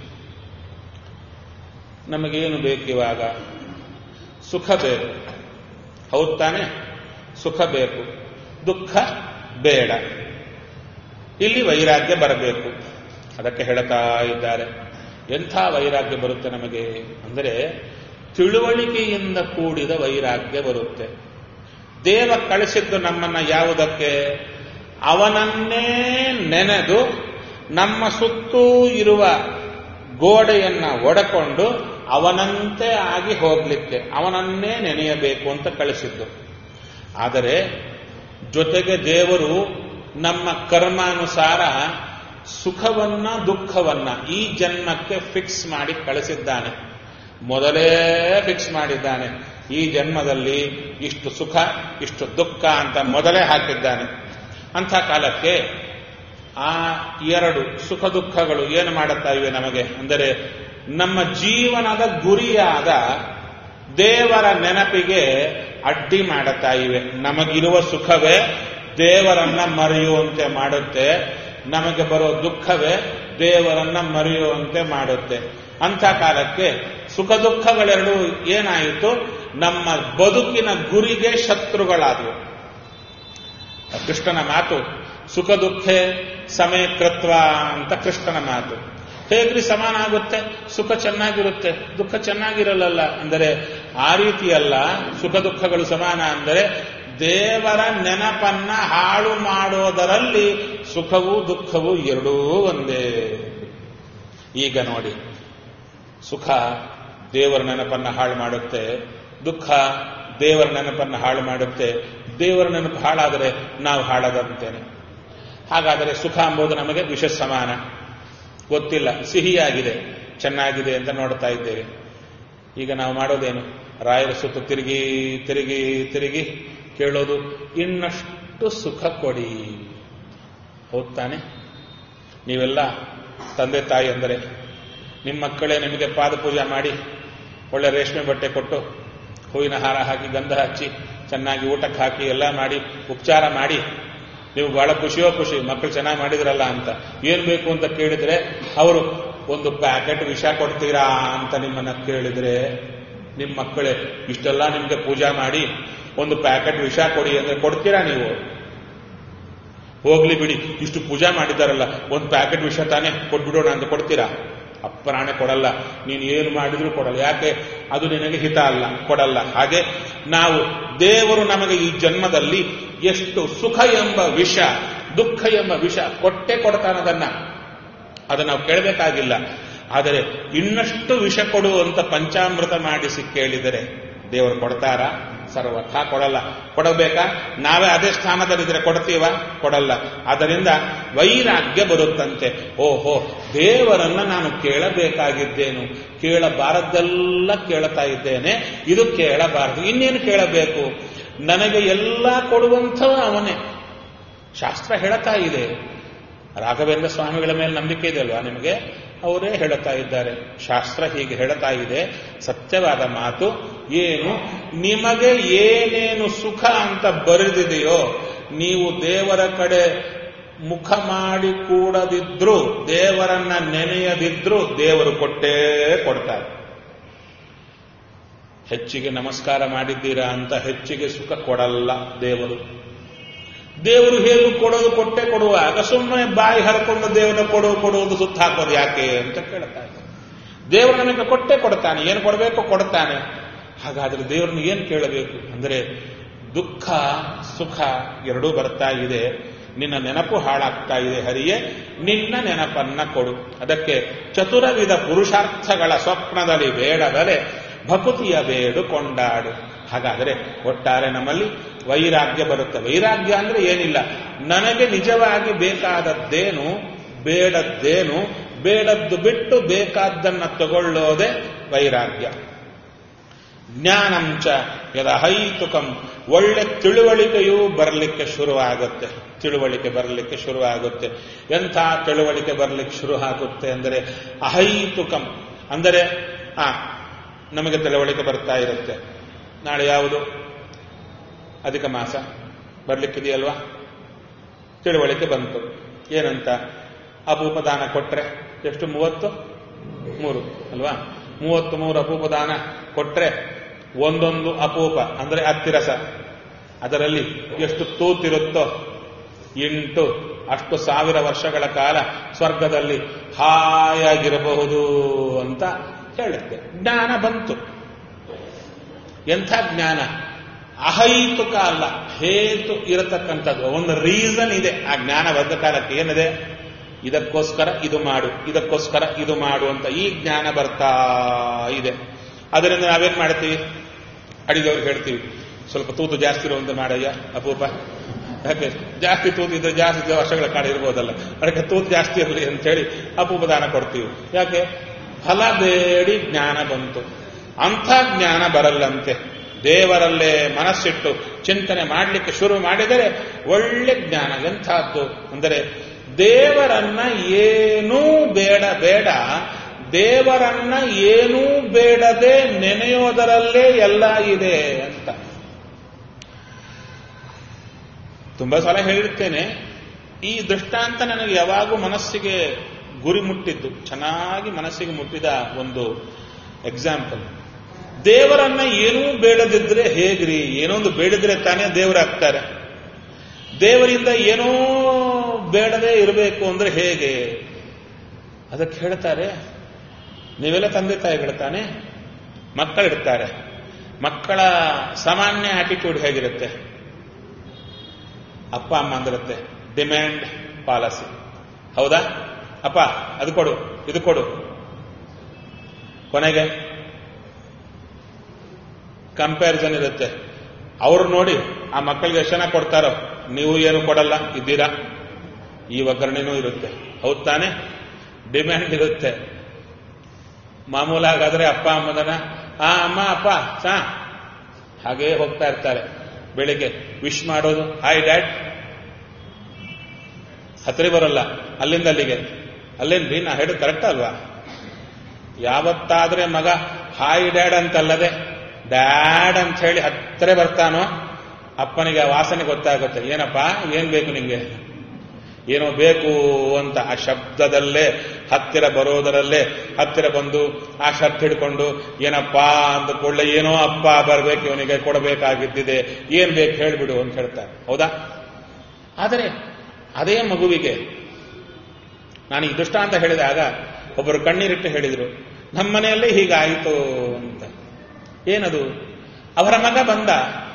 ನಮಗೇನು ಬೇಕಿವಾಗ ಸುಖ ಬೇಕು ಹೌದ್ ತಾನೆ ಸುಖ ಬೇಕು ದುಃಖ ಬೇಡ ಇಲ್ಲಿ ವೈರಾಗ್ಯ ಬರಬೇಕು ಅದಕ್ಕೆ ಹೇಳ್ತಾ ಇದ್ದಾರೆ ಎಂಥ ವೈರಾಗ್ಯ ಬರುತ್ತೆ ನಮಗೆ ಅಂದರೆ ತಿಳುವಳಿಕೆಯಿಂದ ಕೂಡಿದ ವೈರಾಗ್ಯ ಬರುತ್ತೆ ದೇವ ಕಳಿಸಿದ್ದು ನಮ್ಮನ್ನ ಯಾವುದಕ್ಕೆ ಅವನನ್ನೇ ನೆನೆದು ನಮ್ಮ ಸುತ್ತೂ ಇರುವ ಗೋಡೆಯನ್ನ ಒಡಕೊಂಡು ಅವನಂತೆ ಆಗಿ ಹೋಗ್ಲಿಕ್ಕೆ ಅವನನ್ನೇ ನೆನೆಯಬೇಕು ಅಂತ ಕಳಿಸಿದ್ದು ಆದರೆ ಜೊತೆಗೆ ದೇವರು ನಮ್ಮ ಕರ್ಮಾನುಸಾರ ಸುಖವನ್ನ ದುಃಖವನ್ನ ಈ ಜನ್ಮಕ್ಕೆ ಫಿಕ್ಸ್ ಮಾಡಿ ಕಳಿಸಿದ್ದಾನೆ ಮೊದಲೇ ಫಿಕ್ಸ್ ಮಾಡಿದ್ದಾನೆ ಈ ಜನ್ಮದಲ್ಲಿ ಇಷ್ಟು ಸುಖ ಇಷ್ಟು ದುಃಖ ಅಂತ ಮೊದಲೇ ಹಾಕಿದ್ದಾನೆ ಅಂಥ ಕಾಲಕ್ಕೆ ಆ ಎರಡು ಸುಖ ದುಃಖಗಳು ಏನು ಮಾಡುತ್ತಾ ಇವೆ ನಮಗೆ ಅಂದರೆ ನಮ್ಮ ಜೀವನದ ಗುರಿಯಾದ ದೇವರ ನೆನಪಿಗೆ ಅಡ್ಡಿ ಮಾಡುತ್ತಾ ಇವೆ ನಮಗಿರುವ ಸುಖವೇ ದೇವರನ್ನ ಮರೆಯುವಂತೆ ಮಾಡುತ್ತೆ ನಮಗೆ ಬರೋ ದುಃಖವೇ ದೇವರನ್ನ ಮರೆಯುವಂತೆ ಮಾಡುತ್ತೆ ಅಂಥ ಕಾಲಕ್ಕೆ ಸುಖ ದುಃಖಗಳೆರಡು ಏನಾಯಿತು ನಮ್ಮ ಬದುಕಿನ ಗುರಿಗೆ ಶತ್ರುಗಳಾದವು ಕೃಷ್ಣನ ಮಾತು ಸುಖ ದುಃಖ ಸಮಯಕೃತ್ವ ಅಂತ ಕೃಷ್ಣನ ಮಾತು ಹೇಗ್ರಿ ಸಮಾನ ಆಗುತ್ತೆ ಸುಖ ಚೆನ್ನಾಗಿರುತ್ತೆ ದುಃಖ ಚೆನ್ನಾಗಿರಲ್ಲ ಅಂದರೆ ಆ ರೀತಿಯಲ್ಲ ಸುಖ ದುಃಖಗಳು ಸಮಾನ ಅಂದರೆ ದೇವರ ನೆನಪನ್ನ ಹಾಳು ಮಾಡೋದರಲ್ಲಿ ಸುಖವೂ ದುಃಖವೂ ಎರಡೂ ಒಂದೇ ಈಗ ನೋಡಿ ಸುಖ ದೇವರ ನೆನಪನ್ನ ಹಾಳು ಮಾಡುತ್ತೆ ದುಃಖ ದೇವರ ನೆನಪನ್ನ ಹಾಳು ಮಾಡುತ್ತೆ ದೇವರ ನೆನಪು ಹಾಳಾದರೆ ನಾವು ಹಾಳಾದಂತೇನೆ ಹಾಗಾದರೆ ಸುಖ ಎಂಬುದು ನಮಗೆ ವಿಷ ಸಮಾನ ಗೊತ್ತಿಲ್ಲ ಸಿಹಿಯಾಗಿದೆ ಚೆನ್ನಾಗಿದೆ ಅಂತ ನೋಡ್ತಾ ಇದ್ದೇವೆ ಈಗ ನಾವು ಮಾಡೋದೇನು ರಾಯರ ಸುತ್ತ ತಿರುಗಿ ತಿರುಗಿ ತಿರುಗಿ ಕೇಳೋದು ಇನ್ನಷ್ಟು ಸುಖ ಕೊಡಿ ಹೋಗ್ತಾನೆ ನೀವೆಲ್ಲ ತಂದೆ ತಾಯಿ ಅಂದರೆ ನಿಮ್ಮ ಮಕ್ಕಳೇ ನಿಮಗೆ ಪಾದ ಪೂಜೆ ಮಾಡಿ ಒಳ್ಳೆ ರೇಷ್ಮೆ ಬಟ್ಟೆ ಕೊಟ್ಟು ಹೂವಿನ ಹಾರ ಹಾಕಿ ಗಂಧ ಹಚ್ಚಿ ಚೆನ್ನಾಗಿ ಊಟಕ್ಕೆ ಹಾಕಿ ಎಲ್ಲ ಮಾಡಿ ಉಪಚಾರ ಮಾಡಿ ನೀವು ಬಹಳ ಖುಷಿಯೋ ಖುಷಿ ಮಕ್ಕಳು ಚೆನ್ನಾಗಿ ಮಾಡಿದ್ರಲ್ಲ ಅಂತ ಏನ್ ಬೇಕು ಅಂತ ಕೇಳಿದ್ರೆ ಅವರು ಒಂದು ಪ್ಯಾಕೆಟ್ ವಿಷ ಕೊಡ್ತೀರಾ ಅಂತ ನಿಮ್ಮನ್ನ ಕೇಳಿದ್ರೆ ನಿಮ್ಮ ಮಕ್ಕಳೇ ಇಷ್ಟೆಲ್ಲ ನಿಮ್ಗೆ ಪೂಜಾ ಮಾಡಿ ಒಂದು ಪ್ಯಾಕೆಟ್ ವಿಷ ಕೊಡಿ ಅಂದ್ರೆ ಕೊಡ್ತೀರಾ ನೀವು ಹೋಗ್ಲಿ ಬಿಡಿ ಇಷ್ಟು ಪೂಜಾ ಮಾಡಿದಾರಲ್ಲ ಒಂದು ಪ್ಯಾಕೆಟ್ ವಿಷ ತಾನೇ ಕೊಟ್ಬಿಡೋಣ ಅಂತ ಕೊಡ್ತೀರಾ ಅಪ್ಪರಾಣೆ ಕೊಡಲ್ಲ ನೀನು ಏನು ಮಾಡಿದ್ರು ಕೊಡಲ್ಲ ಯಾಕೆ ಅದು ನಿನಗೆ ಹಿತ ಅಲ್ಲ ಕೊಡಲ್ಲ ಹಾಗೆ ನಾವು ದೇವರು ನಮಗೆ ಈ ಜನ್ಮದಲ್ಲಿ ಎಷ್ಟು ಸುಖ ಎಂಬ ವಿಷ ದುಃಖ ಎಂಬ ವಿಷ ಕೊಟ್ಟೆ ಕೊಡ್ತಾನದನ್ನ ಅದನ್ನು ನಾವು ಕೇಳಬೇಕಾಗಿಲ್ಲ ಆದರೆ ಇನ್ನಷ್ಟು ವಿಷ ಕೊಡು ಅಂತ ಪಂಚಾಮೃತ ಮಾಡಿಸಿ ಕೇಳಿದರೆ ದೇವರು ಕೊಡ್ತಾರ ಸರ್ವಥಾ ಕೊಡಲ್ಲ ಕೊಡಬೇಕಾ ನಾವೇ ಅದೇ ಸ್ಥಾನದಲ್ಲಿದ್ರೆ ಕೊಡ್ತೀವ ಕೊಡಲ್ಲ ಆದ್ದರಿಂದ ವೈರಾಗ್ಯ ಬರುತ್ತಂತೆ ಓಹೋ ದೇವರನ್ನ ನಾನು ಕೇಳಬೇಕಾಗಿದ್ದೇನು ಕೇಳಬಾರದ್ದೆಲ್ಲ ಕೇಳ್ತಾ ಇದ್ದೇನೆ ಇದು ಕೇಳಬಾರದು ಇನ್ನೇನು ಕೇಳಬೇಕು ನನಗೆ ಎಲ್ಲ ಕೊಡುವಂಥವ ಅವನೇ ಶಾಸ್ತ್ರ ಹೇಳ್ತಾ ಇದೆ ರಾಘವೇಂದ್ರ ಸ್ವಾಮಿಗಳ ಮೇಲೆ ನಂಬಿಕೆ ಇದೆ ಅಲ್ವಾ ನಿಮಗೆ ಅವರೇ ಹೇಳುತ್ತಾ ಇದ್ದಾರೆ ಶಾಸ್ತ್ರ ಹೀಗೆ ಹೇಳ್ತಾ ಇದೆ ಸತ್ಯವಾದ ಮಾತು ಏನು ನಿಮಗೆ ಏನೇನು ಸುಖ ಅಂತ ಬರೆದಿದೆಯೋ ನೀವು ದೇವರ ಕಡೆ ಮುಖ ಮಾಡಿ ಕೂಡದಿದ್ರು ದೇವರನ್ನ ನೆನೆಯದಿದ್ರು ದೇವರು ಕೊಟ್ಟೇ ಕೊಡ್ತಾರೆ ಹೆಚ್ಚಿಗೆ ನಮಸ್ಕಾರ ಮಾಡಿದ್ದೀರಾ ಅಂತ ಹೆಚ್ಚಿಗೆ ಸುಖ ಕೊಡಲ್ಲ ದೇವರು ದೇವರು ಹೇಗೂ ಕೊಡೋದು ಕೊಟ್ಟೆ ಕೊಡುವಾಗ ಸುಮ್ಮನೆ ಬಾಯಿ ಹರ್ಕೊಂಡು ದೇವರ ಕೊಡು ಕೊಡುವುದು ಸುತ್ತ ಹಾಕೋದು ಯಾಕೆ ಅಂತ ಕೇಳ್ತಾ ಇದ್ದಾರೆ ದೇವರು ನಮಗೆ ಕೊಟ್ಟೆ ಕೊಡ್ತಾನೆ ಏನು ಕೊಡಬೇಕು ಕೊಡ್ತಾನೆ ಹಾಗಾದ್ರೆ ದೇವರನ್ನು ಏನು ಕೇಳಬೇಕು ಅಂದರೆ ದುಃಖ ಸುಖ ಎರಡೂ ಬರ್ತಾ ಇದೆ ನಿನ್ನ ನೆನಪು ಹಾಳಾಗ್ತಾ ಇದೆ ಹರಿಯೇ ನಿನ್ನ ನೆನಪನ್ನ ಕೊಡು ಅದಕ್ಕೆ ಚತುರವಿಧ ಪುರುಷಾರ್ಥಗಳ ಸ್ವಪ್ನದಲ್ಲಿ ಬೇಡದರೆ ಭಕುತಿಯ ಬೇಡು ಕೊಂಡಾಡು ಹಾಗಾದರೆ ಒಟ್ಟಾರೆ ನಮ್ಮಲ್ಲಿ ವೈರಾಗ್ಯ ಬರುತ್ತೆ ವೈರಾಗ್ಯ ಅಂದ್ರೆ ಏನಿಲ್ಲ ನನಗೆ ನಿಜವಾಗಿ ಬೇಕಾದದ್ದೇನು ಬೇಡದ್ದೇನು ಬೇಡದ್ದು ಬಿಟ್ಟು ಬೇಕಾದ್ದನ್ನ ತಗೊಳ್ಳೋದೆ ವೈರಾಗ್ಯ ಜ್ಞಾನಂಚ ಯದಹೈತುಕಂ ಒಳ್ಳೆ ತಿಳುವಳಿಕೆಯೂ ಬರಲಿಕ್ಕೆ ಶುರುವಾಗುತ್ತೆ ತಿಳುವಳಿಕೆ ಬರಲಿಕ್ಕೆ ಶುರುವಾಗುತ್ತೆ ಎಂಥ ತಿಳುವಳಿಕೆ ಬರಲಿಕ್ಕೆ ಶುರು ಆಗುತ್ತೆ ಅಂದರೆ ಅಹೈತುಕಂ ಅಂದರೆ ಆ ನಮಗೆ ತಿಳುವಳಿಕೆ ಬರ್ತಾ ಇರುತ್ತೆ ನಾಳೆ ಯಾವುದು ಅಧಿಕ ಮಾಸ ಬರ್ಲಿಕ್ಕಿದೆಯಲ್ವಾ ತಿಳುವಳಿಕೆ ಬಂತು ಏನಂತ ಅಪೂಪದಾನ ಕೊಟ್ರೆ ಎಷ್ಟು ಮೂವತ್ತು ಮೂರು ಅಲ್ವಾ ಮೂವತ್ತು ಮೂರು ಅಪೂಪದಾನ ಕೊಟ್ರೆ ಒಂದೊಂದು ಅಪೂಪ ಅಂದ್ರೆ ಅತ್ತಿರಸ ಅದರಲ್ಲಿ ಎಷ್ಟು ತೂತಿರುತ್ತೋ ಎಂಟು ಅಷ್ಟು ಸಾವಿರ ವರ್ಷಗಳ ಕಾಲ ಸ್ವರ್ಗದಲ್ಲಿ ಹಾಯಾಗಿರಬಹುದು ಅಂತ ಹೇಳುತ್ತೆ ಜ್ಞಾನ ಬಂತು ಎಂಥ ಜ್ಞಾನ ಅಹೈತುಕ ಅಲ್ಲ ಹೇತು ಇರತಕ್ಕಂಥದ್ದು ಒಂದು ರೀಸನ್ ಇದೆ ಆ ಜ್ಞಾನ ಬಂದ ಕಾಲಕ್ಕೆ ಏನಿದೆ ಇದಕ್ಕೋಸ್ಕರ ಇದು ಮಾಡು ಇದಕ್ಕೋಸ್ಕರ ಇದು ಮಾಡು ಅಂತ ಈ ಜ್ಞಾನ ಬರ್ತಾ ಇದೆ ಅದರಿಂದ ನಾವೇನ್ ಮಾಡ್ತೀವಿ ಅಡಿದವ್ರಿಗೆ ಹೇಳ್ತೀವಿ ಸ್ವಲ್ಪ ತೂತು ಜಾಸ್ತಿ ಇರುವಂತೆ ಮಾಡಯ್ಯ ಅಪೂಪ ಯಾಕೆ ಜಾಸ್ತಿ ತೂತು ಇದ್ರೆ ಜಾಸ್ತಿ ವರ್ಷಗಳ ಕಾಲ ಇರ್ಬೋದಲ್ಲ ಅದಕ್ಕೆ ತೂತು ಜಾಸ್ತಿ ಇರಲಿ ಅಂತೇಳಿ ಅಪೂಪ ದಾನ ಕೊಡ್ತೀವಿ ಯಾಕೆ ಫಲ ಬೇಡಿ ಜ್ಞಾನ ಬಂತು ಅಂಥ ಜ್ಞಾನ ಬರಲ್ಲಂತೆ ದೇವರಲ್ಲೇ ಮನಸ್ಸಿಟ್ಟು ಚಿಂತನೆ ಮಾಡಲಿಕ್ಕೆ ಶುರು ಮಾಡಿದರೆ ಒಳ್ಳೆ ಜ್ಞಾನ ಎಂಥದ್ದು ಅಂದರೆ ದೇವರನ್ನ ಏನೂ ಬೇಡ ಬೇಡ ದೇವರನ್ನ ಏನೂ ಬೇಡದೆ ನೆನೆಯೋದರಲ್ಲೇ ಎಲ್ಲ ಇದೆ ಅಂತ ತುಂಬಾ ಸಲ ಹೇಳಿರ್ತೇನೆ ಈ ದೃಷ್ಟಾಂತ ನನಗೆ ಯಾವಾಗೂ ಮನಸ್ಸಿಗೆ ಗುರಿ ಮುಟ್ಟಿದ್ದು ಚೆನ್ನಾಗಿ ಮನಸ್ಸಿಗೆ ಮುಟ್ಟಿದ ಒಂದು ಎಕ್ಸಾಂಪಲ್ ದೇವರನ್ನ ಏನೂ ಬೇಡದಿದ್ರೆ ಹೇಗ್ರಿ ಏನೊಂದು ಬೇಡಿದ್ರೆ ತಾನೇ ದೇವರಾಗ್ತಾರೆ ದೇವರಿಂದ ಏನೋ ಬೇಡದೇ ಇರಬೇಕು ಅಂದ್ರೆ ಹೇಗೆ ಅದಕ್ಕೆ ಹೇಳ್ತಾರೆ ನೀವೆಲ್ಲ ತಂದೆ ತಾಯಿಗಳು ತಾನೆ ಮಕ್ಕಳಿರ್ತಾರೆ ಮಕ್ಕಳ ಸಾಮಾನ್ಯ ಆಟಿಟ್ಯೂಡ್ ಹೇಗಿರುತ್ತೆ ಅಪ್ಪ ಅಮ್ಮ ಅಂದಿರುತ್ತೆ ಡಿಮ್ಯಾಂಡ್ ಪಾಲಸಿ ಹೌದಾ ಅಪ್ಪ ಅದು ಕೊಡು ಇದು ಕೊಡು ಕೊನೆಗೆ ಕಂಪ್ಯಾರಿಸನ್ ಇರುತ್ತೆ ಅವ್ರು ನೋಡಿ ಆ ಮಕ್ಕಳಿಗೆ ಎಷ್ಟು ಜನ ಕೊಡ್ತಾರೋ ನೀವು ಏನು ಕೊಡಲ್ಲ ಇದ್ದೀರಾ ಈ ಒಗ್ಗರಣೆನೂ ಇರುತ್ತೆ ಹೌದ್ ತಾನೆ ಡಿಮ್ಯಾಂಡ್ ಇರುತ್ತೆ ಮಾಮೂಲಾಗಾದ್ರೆ ಅಪ್ಪ ಅಮ್ಮದನ ಆ ಅಮ್ಮ ಅಪ್ಪ ಚಾ ಹಾಗೇ ಹೋಗ್ತಾ ಇರ್ತಾರೆ ಬೆಳಿಗ್ಗೆ ವಿಶ್ ಮಾಡೋದು ಹಾಯ್ ಡ್ಯಾಡ್ ಹತ್ತಿರ ಬರಲ್ಲ ಅಲ್ಲಿಂದ ಅಲ್ಲಿಗೆ ಅಲ್ಲೇನ್ರಿ ನಾ ಹೇಳೋದು ಕರೆಕ್ಟ್ ಅಲ್ವಾ ಯಾವತ್ತಾದ್ರೆ ಮಗ ಹಾಯ್ ಡ್ಯಾಡ್ ಅಂತಲ್ಲದೆ ಡ್ಯಾಡ್ ಅಂತ ಹೇಳಿ ಹತ್ತಿರ ಬರ್ತಾನೋ ಅಪ್ಪನಿಗೆ ಆ ವಾಸನೆ ಗೊತ್ತಾಗುತ್ತೆ ಏನಪ್ಪ ಏನ್ ಬೇಕು ನಿಂಗೆ ಏನೋ ಬೇಕು ಅಂತ ಆ ಶಬ್ದದಲ್ಲೇ ಹತ್ತಿರ ಬರೋದರಲ್ಲೇ ಹತ್ತಿರ ಬಂದು ಆ ಶರ್ಟ್ ಹಿಡ್ಕೊಂಡು ಏನಪ್ಪ ಅಂದ ಕೂಡಲೇ ಏನೋ ಅಪ್ಪ ಬರ್ಬೇಕು ಇವನಿಗೆ ಕೊಡಬೇಕಾಗಿದ್ದಿದೆ ಏನ್ ಬೇಕು ಹೇಳ್ಬಿಡು ಅಂತ ಹೇಳ್ತಾರೆ ಹೌದಾ ಆದರೆ ಅದೇ ಮಗುವಿಗೆ ನಾನು ಈ ದೃಷ್ಟಾಂತ ಹೇಳಿದಾಗ ಒಬ್ಬರು ಕಣ್ಣೀರಿಟ್ಟು ಹೇಳಿದರು ನಮ್ಮನೆಯಲ್ಲೇ ಹೀಗಾಯಿತು ಅಂತ ಏನದು ಅವರ ಮಗ ಬಂದ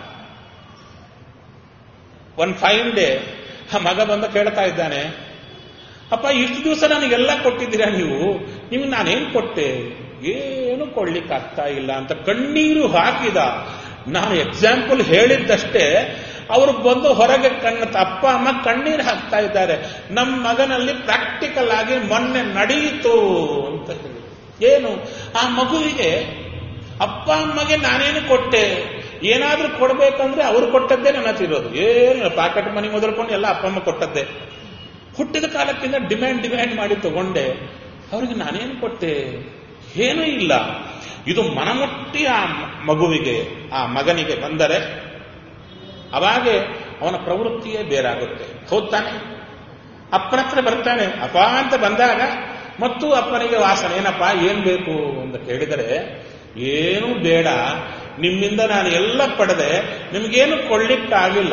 ಒನ್ ಫೈನ್ ಡೇ ಆ ಮಗ ಬಂದ ಕೇಳ್ತಾ ಇದ್ದಾನೆ ಅಪ್ಪ ಇಷ್ಟು ದಿವಸ ನನಗೆಲ್ಲ ಕೊಟ್ಟಿದ್ದೀರಾ ನೀವು ನಿಮ್ಗೆ ನಾನೇನು ಕೊಟ್ಟೆ ಏನು ಕೊಡ್ಲಿಕ್ಕೆ ಆಗ್ತಾ ಇಲ್ಲ ಅಂತ ಕಣ್ಣೀರು ಹಾಕಿದ ನಾನು ಎಕ್ಸಾಂಪಲ್ ಹೇಳಿದ್ದಷ್ಟೇ ಅವರು ಬಂದು ಹೊರಗೆ ಕಣ್ಣ ಅಪ್ಪ ಅಮ್ಮ ಕಣ್ಣೀರು ಹಾಕ್ತಾ ಇದ್ದಾರೆ ನಮ್ಮ ಮಗನಲ್ಲಿ ಪ್ರಾಕ್ಟಿಕಲ್ ಆಗಿ ಮೊನ್ನೆ ನಡೆಯಿತು ಅಂತ ಹೇಳಿ ಏನು ಆ ಮಗುವಿಗೆ ಅಪ್ಪ ಅಮ್ಮಗೆ ನಾನೇನು ಕೊಟ್ಟೆ ಏನಾದ್ರೂ ಕೊಡ್ಬೇಕಂದ್ರೆ ಅವ್ರು ಕೊಟ್ಟದ್ದೇ ನನ್ನ ಹತ್ರ ಇರೋದು ಏನು ಪಾಕೆಟ್ ಮನಿ ಮೊದಲ್ಕೊಂಡು ಎಲ್ಲ ಅಪ್ಪ ಅಮ್ಮ ಕೊಟ್ಟದ್ದೇ ಹುಟ್ಟಿದ ಕಾಲಕ್ಕಿಂತ ಡಿಮ್ಯಾಂಡ್ ಡಿಮ್ಯಾಂಡ್ ಮಾಡಿ ತಗೊಂಡೆ ಅವ್ರಿಗೆ ನಾನೇನು ಕೊಟ್ಟೆ ಏನೂ ಇಲ್ಲ ಇದು ಮನಮುಟ್ಟಿ ಆ ಮಗುವಿಗೆ ಆ ಮಗನಿಗೆ ಬಂದರೆ ಅವಾಗೆ ಅವನ ಪ್ರವೃತ್ತಿಯೇ ಬೇರಾಗುತ್ತೆ ಹೌದ್ ತಾನೆ ಅಪ್ಪನ ಹತ್ರ ಬರ್ತಾನೆ ಅಪ್ಪ ಅಂತ ಬಂದಾಗ ಮತ್ತು ಅಪ್ಪನಿಗೆ ವಾಸನೆ ಏನಪ್ಪ ಏನ್ ಬೇಕು ಅಂತ ಕೇಳಿದರೆ ಏನೂ ಬೇಡ ನಿಮ್ಮಿಂದ ನಾನು ಎಲ್ಲ ಪಡೆದೆ ನಿಮ್ಗೇನು ಕೊಳ್ಳಿಕ್ಕಾಗಿಲ್ಲ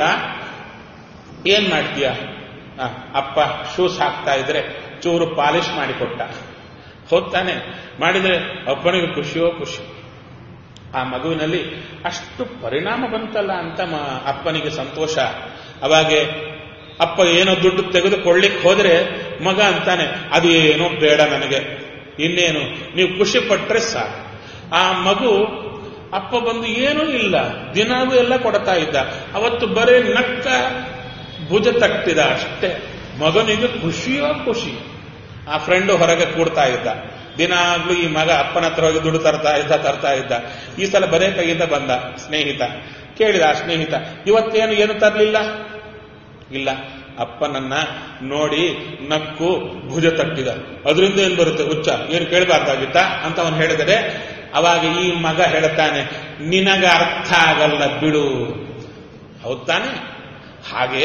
ಏನ್ ಮಾಡ್ತೀಯ ಆ, ಅಪ್ಪ ಶೂಸ್ ಹಾಕ್ತಾ ಇದ್ರೆ ಚೂರು ಪಾಲಿಶ್ ಮಾಡಿಕೊಟ್ಟ ಹೋಗ್ತಾನೆ ಮಾಡಿದ್ರೆ ಅಪ್ಪನಿಗೆ ಖುಷಿಯೋ ಖುಷಿ ಆ ಮಗುವಿನಲ್ಲಿ ಅಷ್ಟು ಪರಿಣಾಮ ಬಂತಲ್ಲ ಅಂತ ಮ- ಅಪ್ಪನಿಗೆ ಸಂತೋಷ ಅವಾಗೆ ಅಪ್ಪ ಏನೋ ದುಡ್ಡು ತೆಗೆದುಕೊಳ್ಳಿಕ್ ಹೋದ್ರೆ ಮಗ ಅಂತಾನೆ ಅದು ಏನೋ ಬೇಡ ನನಗೆ ಇನ್ನೇನು ನೀವು ಖುಷಿ ಪಟ್ರೆ ಸಾಕು ಆ ಮಗು ಅಪ್ಪ ಬಂದು ಏನೂ ಇಲ್ಲ ದಿನಾಗೂ ಎಲ್ಲ ಕೊಡ್ತಾ ಇದ್ದ ಅವತ್ತು ಬರೀ ನಕ್ಕ ಭುಜ ತಟ್ಟಿದ ಅಷ್ಟೇ ಮಗನಿಗೆ ಖುಷಿಯೋ ಖುಷಿ ಆ ಫ್ರೆಂಡು ಹೊರಗೆ ಕೂಡ್ತಾ ಇದ್ದ ದಿನಾಗ್ಲೂ ಈ ಮಗ ಅಪ್ಪನ ಹತ್ರ ಹೋಗಿ ದುಡ್ಡು ತರ್ತಾ ಇದ್ದ ತರ್ತಾ ಇದ್ದ ಈ ಸಲ ಬರೇ ಕೈಯಿಂದ ಬಂದ ಸ್ನೇಹಿತ ಕೇಳಿದ ಆ ಸ್ನೇಹಿತ ಇವತ್ತೇನು ಏನು ತರಲಿಲ್ಲ ಇಲ್ಲ ಅಪ್ಪನನ್ನ ನೋಡಿ ನಕ್ಕು ಭುಜ ತಟ್ಟಿದ ಅದರಿಂದ ಏನ್ ಬರುತ್ತೆ ಹುಚ್ಚ ಏನು ಕೇಳಬಾರ್ದಾಗಿತ್ತ ಅಂತ ಅವನು ಹೇಳಿದರೆ ಅವಾಗ ಈ ಮಗ ಹೇಳ್ತಾನೆ ನಿನಗ ಅರ್ಥ ಆಗಲ್ಲ ಬಿಡು ಹೌದ್ ತಾನೆ ಹಾಗೆ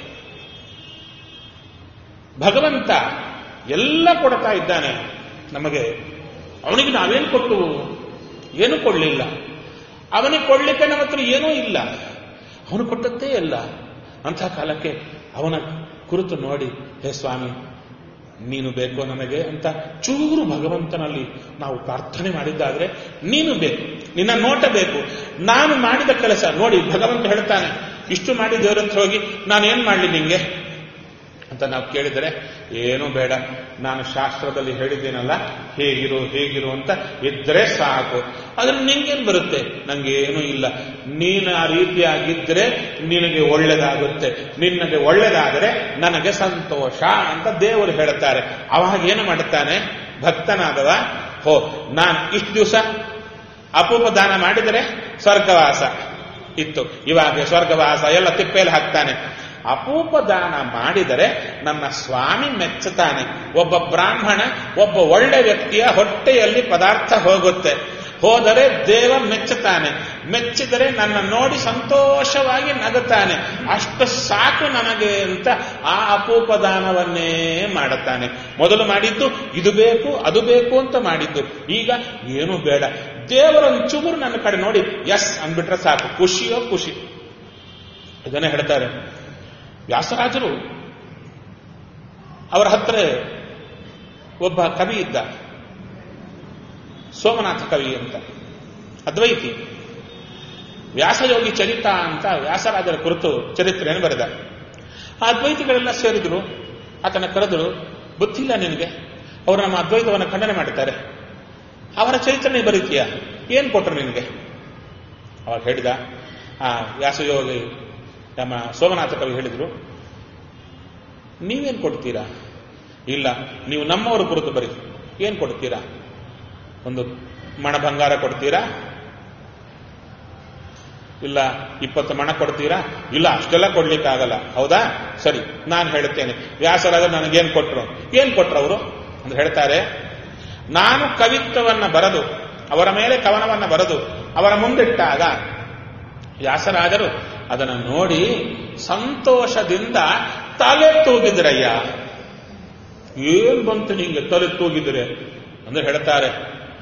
ಭಗವಂತ ಎಲ್ಲ ಕೊಡ್ತಾ ಇದ್ದಾನೆ ನಮಗೆ ಅವನಿಗೆ ನಾವೇನು ಕೊಟ್ಟು ಏನು ಕೊಡಲಿಲ್ಲ ಅವನಿಗೆ ಕೊಡ್ಲಿಕ್ಕೆ ನಮ್ಮ ಹತ್ರ ಏನೂ ಇಲ್ಲ ಅವನು ಕೊಟ್ಟದ್ದೇ ಇಲ್ಲ ಅಂಥ ಕಾಲಕ್ಕೆ ಅವನ ಕುರಿತು ನೋಡಿ ಹೇ ಸ್ವಾಮಿ ನೀನು ಬೇಕು ನನಗೆ ಅಂತ ಚೂರು ಭಗವಂತನಲ್ಲಿ ನಾವು ಪ್ರಾರ್ಥನೆ ಮಾಡಿದ್ದಾದ್ರೆ ನೀನು ಬೇಕು ನಿನ್ನ ನೋಟ ಬೇಕು ನಾನು ಮಾಡಿದ ಕೆಲಸ ನೋಡಿ ಭಗವಂತ ಹೇಳ್ತಾನೆ ಇಷ್ಟು ಮಾಡಿ ದೇವರ ಹತ್ರ ಹೋಗಿ ನಾನೇನ್ ಮಾಡಲಿ ನಿಂಗೆ ಅಂತ ನಾವು ಕೇಳಿದರೆ ಏನೂ ಬೇಡ ನಾನು ಶಾಸ್ತ್ರದಲ್ಲಿ ಹೇಳಿದ್ದೀನಲ್ಲ ಹೇಗಿರು ಹೇಗಿರು ಅಂತ ಇದ್ರೆ ಸಾಕು ಆದ್ರೆ ನಿಂಗೇನು ಬರುತ್ತೆ ನಂಗೇನೂ ಇಲ್ಲ ನೀನು ಆ ರೀತಿಯಾಗಿದ್ರೆ ನಿನಗೆ ಒಳ್ಳೇದಾಗುತ್ತೆ ನಿನಗೆ ಒಳ್ಳೇದಾದರೆ ನನಗೆ ಸಂತೋಷ ಅಂತ ದೇವರು ಹೇಳ್ತಾರೆ ಅವಾಗ ಏನು ಮಾಡುತ್ತಾನೆ ಭಕ್ತನಾದವ ಹೋ ನಾನು ಇಷ್ಟು ದಿವಸ ಅಪೂಪ ದಾನ ಮಾಡಿದರೆ ಸ್ವರ್ಗವಾಸ ಇತ್ತು ಇವಾಗ ಸ್ವರ್ಗವಾಸ ಎಲ್ಲ ತಿಪ್ಪೆಯಲ್ಲಿ ಹಾಕ್ತಾನೆ ಅಪೂಪ ದಾನ ಮಾಡಿದರೆ ನನ್ನ ಸ್ವಾಮಿ ಮೆಚ್ಚುತ್ತಾನೆ ಒಬ್ಬ ಬ್ರಾಹ್ಮಣ ಒಬ್ಬ ಒಳ್ಳೆ ವ್ಯಕ್ತಿಯ ಹೊಟ್ಟೆಯಲ್ಲಿ ಪದಾರ್ಥ ಹೋಗುತ್ತೆ ಹೋದರೆ ದೇವ ಮೆಚ್ಚುತ್ತಾನೆ ಮೆಚ್ಚಿದರೆ ನನ್ನ ನೋಡಿ ಸಂತೋಷವಾಗಿ ನಗುತ್ತಾನೆ ಅಷ್ಟು ಸಾಕು ನನಗೆ ಅಂತ ಆ ಅಪೂಪ ದಾನವನ್ನೇ ಮಾಡುತ್ತಾನೆ ಮೊದಲು ಮಾಡಿದ್ದು ಇದು ಬೇಕು ಅದು ಬೇಕು ಅಂತ ಮಾಡಿದ್ದು ಈಗ ಏನು ಬೇಡ ದೇವರೊಂದು ಚುಗುರು ನನ್ನ ಕಡೆ ನೋಡಿ ಎಸ್ ಅಂದ್ಬಿಟ್ರೆ ಸಾಕು ಖುಷಿಯೋ ಖುಷಿ ಇದನ್ನೇ ಹೇಳ್ತಾರೆ ವ್ಯಾಸರಾಜರು ಅವರ ಹತ್ರ ಒಬ್ಬ ಕವಿ ಇದ್ದ ಸೋಮನಾಥ ಕವಿ ಅಂತ ಅದ್ವೈತಿ ವ್ಯಾಸಯೋಗಿ ಚರಿತ ಅಂತ ವ್ಯಾಸರಾಜರ ಕುರಿತು ಚರಿತ್ರೆಯನ್ನು ಬರೆದ ಆ ಅದ್ವೈತಿಗಳೆಲ್ಲ ಸೇರಿದ್ರು ಆತನ ಕರೆದರು ಗೊತ್ತಿಲ್ಲ ನಿನಗೆ ಅವರು ನಮ್ಮ ಅದ್ವೈತವನ್ನು ಖಂಡನೆ ಮಾಡ್ತಾರೆ ಅವರ ಚರಿತ್ರೆ ಬರೀತೀಯ ಏನ್ ಕೊಟ್ರು ನಿನಗೆ ಅವಾಗ ಹೇಳಿದ ಆ ವ್ಯಾಸಯೋಗಿ ನಮ್ಮ ಸೋಮನಾಥ ಕವಿ ಹೇಳಿದ್ರು ನೀವೇನ್ ಕೊಡ್ತೀರಾ ಇಲ್ಲ ನೀವು ನಮ್ಮವರ ಕುರಿತು ಬರೀ ಏನ್ ಕೊಡ್ತೀರಾ ಒಂದು ಮಣ ಬಂಗಾರ ಕೊಡ್ತೀರಾ ಇಲ್ಲ ಇಪ್ಪತ್ತು ಮಣ ಕೊಡ್ತೀರಾ ಇಲ್ಲ ಅಷ್ಟೆಲ್ಲ ಕೊಡ್ಲಿಕ್ಕಾಗಲ್ಲ ಹೌದಾ ಸರಿ ನಾನು ಹೇಳ್ತೇನೆ ವ್ಯಾಸರಾದ ನನಗೇನ್ ಕೊಟ್ರು ಏನ್ ಕೊಟ್ರು ಅವರು ಅಂತ ಹೇಳ್ತಾರೆ ನಾನು ಕವಿತ್ವವನ್ನ ಬರೆದು ಅವರ ಮೇಲೆ ಕವನವನ್ನ ಬರೆದು ಅವರ ಮುಂದಿಟ್ಟಾಗ ವ್ಯಾಸರಾಜರು ಅದನ್ನು ನೋಡಿ ಸಂತೋಷದಿಂದ ತಲೆ ತೂಗಿದ್ರಯ್ಯ ಏನ್ ಬಂತು ನಿಂಗೆ ತಲೆ ತೂಗಿದ್ರೆ ಅಂದ್ರೆ ಹೇಳ್ತಾರೆ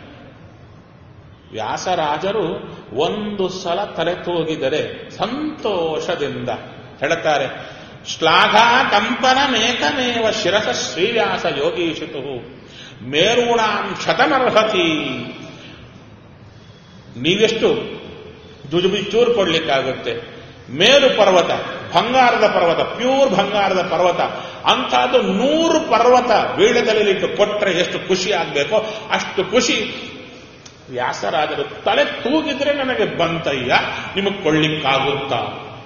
ವ್ಯಾಸರಾಜರು ಒಂದು ಸಲ ತಲೆ ತೂಗಿದರೆ ಸಂತೋಷದಿಂದ ಹೇಳುತ್ತಾರೆ ಶ್ಲಾಘಾ ಕಂಪನ ಮೇಕಮೇವ ಶಿರಸ ಶ್ರೀವ್ಯಾಸ ಯೋಗೀಶಿತು ಮೇರೂಣಾಂ ಶತಮರ್ಹತಿ ನೀವೆಷ್ಟು ದುಜುಬಿಚ್ಚೂರು ಕೊಡ್ಲಿಕ್ಕಾಗುತ್ತೆ ಮೇರು ಪರ್ವತ ಬಂಗಾರದ ಪರ್ವತ ಪ್ಯೂರ್ ಬಂಗಾರದ ಪರ್ವತ ಅಂಥದ್ದು ನೂರು ಪರ್ವತ ಬೀಳದಲ್ಲಿಟ್ಟು ಕೊಟ್ಟರೆ ಎಷ್ಟು ಖುಷಿ ಆಗ್ಬೇಕೋ ಅಷ್ಟು ಖುಷಿ ವ್ಯಾಸರಾಜರು ತಲೆ ತೂಗಿದ್ರೆ ನನಗೆ ಬಂತಯ್ಯ ನಿಮಗೆ ಕೊಳ್ಳಿಕ್ಕಾಗುತ್ತಾ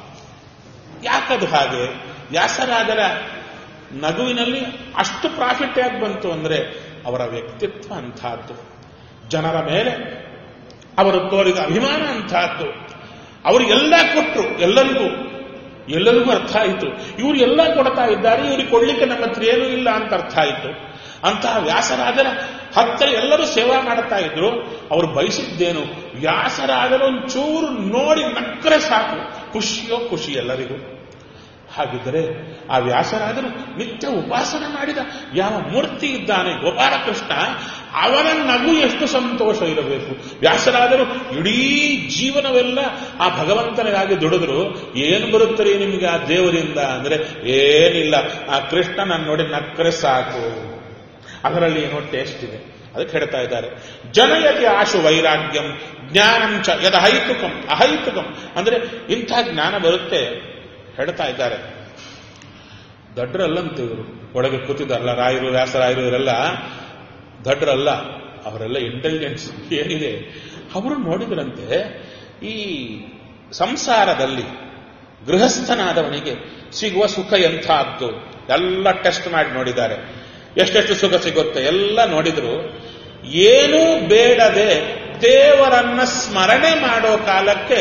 ಯಾಕದು ಹಾಗೆ ವ್ಯಾಸರಾಜರ ನಗುವಿನಲ್ಲಿ ಅಷ್ಟು ಪ್ರಾಫಿಟ್ ಯಾಕೆ ಬಂತು ಅಂದ್ರೆ ಅವರ ವ್ಯಕ್ತಿತ್ವ ಅಂತಹದ್ದು ಜನರ ಮೇಲೆ ಅವರು ತೋರಿದ ಅಭಿಮಾನ ಅಂತಹದ್ದು ಅವರು ಎಲ್ಲ ಕೊಟ್ಟರು ಎಲ್ಲರಿಗೂ ಎಲ್ಲರಿಗೂ ಅರ್ಥ ಆಯಿತು ಇವರು ಎಲ್ಲ ಕೊಡ್ತಾ ಇದ್ದಾರೆ ಇವ್ರಿಗೆ ಕೊಡ್ಲಿಕ್ಕೆ ನಮ್ಮ ಹತ್ರ ಏನೂ ಇಲ್ಲ ಅಂತ ಅರ್ಥ ಆಯಿತು ಅಂತಹ ವ್ಯಾಸರಾಜರ ಹತ್ತಿರ ಎಲ್ಲರೂ ಸೇವಾ ಮಾಡ್ತಾ ಇದ್ರು ಅವರು ಬಯಸಿದ್ದೇನು ವ್ಯಾಸರಾಜರ ಒಂಚೂರು ನೋಡಿ ನಕ್ಕರೆ ಸಾಕು ಖುಷಿಯೋ ಖುಷಿ ಎಲ್ಲರಿಗೂ ಹಾಗಿದ್ದರೆ ಆ ವ್ಯಾಸರಾಜರು ನಿತ್ಯ ಉಪಾಸನೆ ಮಾಡಿದ ಯಾವ ಮೂರ್ತಿ ಇದ್ದಾನೆ ಗೋಪಾಲಕೃಷ್ಣ ಅವನ ನಗು ಎಷ್ಟು ಸಂತೋಷ ಇರಬೇಕು ವ್ಯಾಸರಾದರು ಇಡೀ ಜೀವನವೆಲ್ಲ ಆ ಭಗವಂತನಿಗಾಗಿ ದುಡಿದ್ರು ಏನು ಬರುತ್ತಾರೆ ನಿಮಗೆ ಆ ದೇವರಿಂದ ಅಂದ್ರೆ ಏನಿಲ್ಲ ಆ ಕೃಷ್ಣನ ನೋಡಿ ನಕ್ಕರೆ ಸಾಕು ಅದರಲ್ಲಿ ಏನೋ ಟೇಸ್ಟ್ ಇದೆ ಅದಕ್ಕೆ ಹೇಳ್ತಾ ಇದ್ದಾರೆ ಜನಯತಿ ಆಶು ವೈರಾಗ್ಯಂ ಜ್ಞಾನಂಚ ಯದ ಅಹೈತುಕಂ ಅಹೈತುಕಂ ಅಂದ್ರೆ ಇಂಥ ಜ್ಞಾನ ಬರುತ್ತೆ ಹೇಳ್ತಾ ಇದ್ದಾರೆ ದಡ್ರಲ್ಲಂತ ಇವರು ಒಳಗೆ ಕೂತಿದ್ದಾರಲ್ಲ ರಾಯರು ವ್ಯಾಸರಾಯರು ಇವರೆಲ್ಲ ದಡ್ರಲ್ಲ ಅವರೆಲ್ಲ ಇಂಟೆಲಿಜೆನ್ಸ್ ಏನಿದೆ ಅವರು ನೋಡಿದ್ರಂತೆ ಈ ಸಂಸಾರದಲ್ಲಿ ಗೃಹಸ್ಥನಾದವನಿಗೆ ಸಿಗುವ ಸುಖ ಎಂಥದ್ದು ಎಲ್ಲ ಟೆಸ್ಟ್ ಮಾಡಿ ನೋಡಿದ್ದಾರೆ ಎಷ್ಟೆಷ್ಟು ಸುಖ ಸಿಗುತ್ತೆ ಎಲ್ಲ ನೋಡಿದ್ರು ಏನೂ ಬೇಡದೆ ದೇವರನ್ನ ಸ್ಮರಣೆ ಮಾಡೋ ಕಾಲಕ್ಕೆ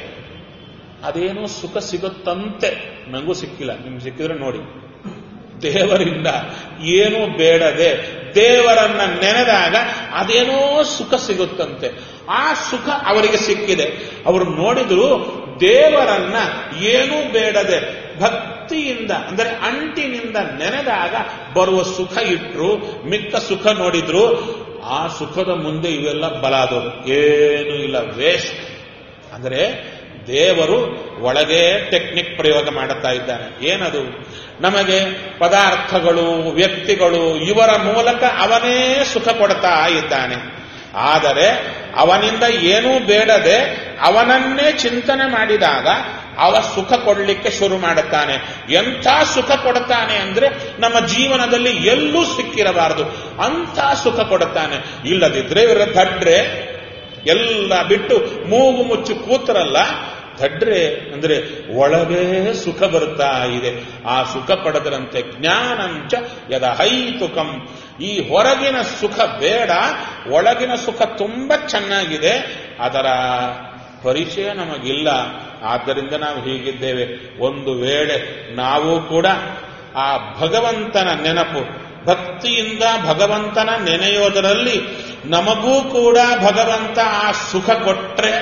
ಅದೇನೋ ಸುಖ ಸಿಗುತ್ತಂತೆ ನನಗೂ ಸಿಕ್ಕಿಲ್ಲ ನಿಮ್ಗೆ ಸಿಕ್ಕಿದ್ರೆ ನೋಡಿ ದೇವರಿಂದ ಏನೂ ಬೇಡದೆ ದೇವರನ್ನ ನೆನೆದಾಗ ಅದೇನೋ ಸುಖ ಸಿಗುತ್ತಂತೆ ಆ ಸುಖ ಅವರಿಗೆ ಸಿಕ್ಕಿದೆ ಅವರು ನೋಡಿದ್ರು ದೇವರನ್ನ ಏನೂ ಬೇಡದೆ ಭಕ್ತಿಯಿಂದ ಅಂದರೆ ಅಂಟಿನಿಂದ ನೆನೆದಾಗ ಬರುವ ಸುಖ ಇಟ್ರು ಮಿಕ್ಕ ಸುಖ ನೋಡಿದ್ರು ಆ ಸುಖದ ಮುಂದೆ ಇವೆಲ್ಲ ಬಲಾದವರು ಏನೂ ಇಲ್ಲ ವೇಸ್ಟ್ ಅಂದರೆ ದೇವರು ಒಳಗೆ ಟೆಕ್ನಿಕ್ ಪ್ರಯೋಗ ಮಾಡುತ್ತಾ ಇದ್ದಾನೆ ಏನದು ನಮಗೆ ಪದಾರ್ಥಗಳು ವ್ಯಕ್ತಿಗಳು ಇವರ ಮೂಲಕ ಅವನೇ ಸುಖ ಕೊಡ್ತಾ ಇದ್ದಾನೆ ಆದರೆ ಅವನಿಂದ ಏನೂ ಬೇಡದೆ ಅವನನ್ನೇ ಚಿಂತನೆ ಮಾಡಿದಾಗ ಅವ ಸುಖ ಕೊಡಲಿಕ್ಕೆ ಶುರು ಮಾಡುತ್ತಾನೆ ಎಂಥ ಸುಖ ಕೊಡುತ್ತಾನೆ ಅಂದ್ರೆ ನಮ್ಮ ಜೀವನದಲ್ಲಿ ಎಲ್ಲೂ ಸಿಕ್ಕಿರಬಾರದು ಅಂಥ ಸುಖ ಕೊಡುತ್ತಾನೆ ಇಲ್ಲದಿದ್ರೆ ಇವರ ದಡ್ರೆ ಎಲ್ಲ ಬಿಟ್ಟು ಮೂಗು ಮುಚ್ಚಿ ಕೂತರಲ್ಲ ದಡ್ರೆ ಅಂದ್ರೆ ಒಳಗೇ ಸುಖ ಬರ್ತಾ ಇದೆ ಆ ಸುಖ ಪಡೆದರಂತೆ ಜ್ಞಾನಂಚ ಯದ ಹೈತುಕಂ ಈ ಹೊರಗಿನ ಸುಖ ಬೇಡ ಒಳಗಿನ ಸುಖ ತುಂಬಾ ಚೆನ್ನಾಗಿದೆ ಅದರ ಪರಿಚಯ ನಮಗಿಲ್ಲ ಆದ್ದರಿಂದ ನಾವು ಹೀಗಿದ್ದೇವೆ ಒಂದು ವೇಳೆ ನಾವು ಕೂಡ ಆ ಭಗವಂತನ ನೆನಪು ಭಕ್ತಿಯಿಂದ ಭಗವಂತನ ನೆನೆಯೋದರಲ್ಲಿ ನಮಗೂ ಕೂಡ ಭಗವಂತ ಆ ಸುಖ ಕೊಟ್ರೆ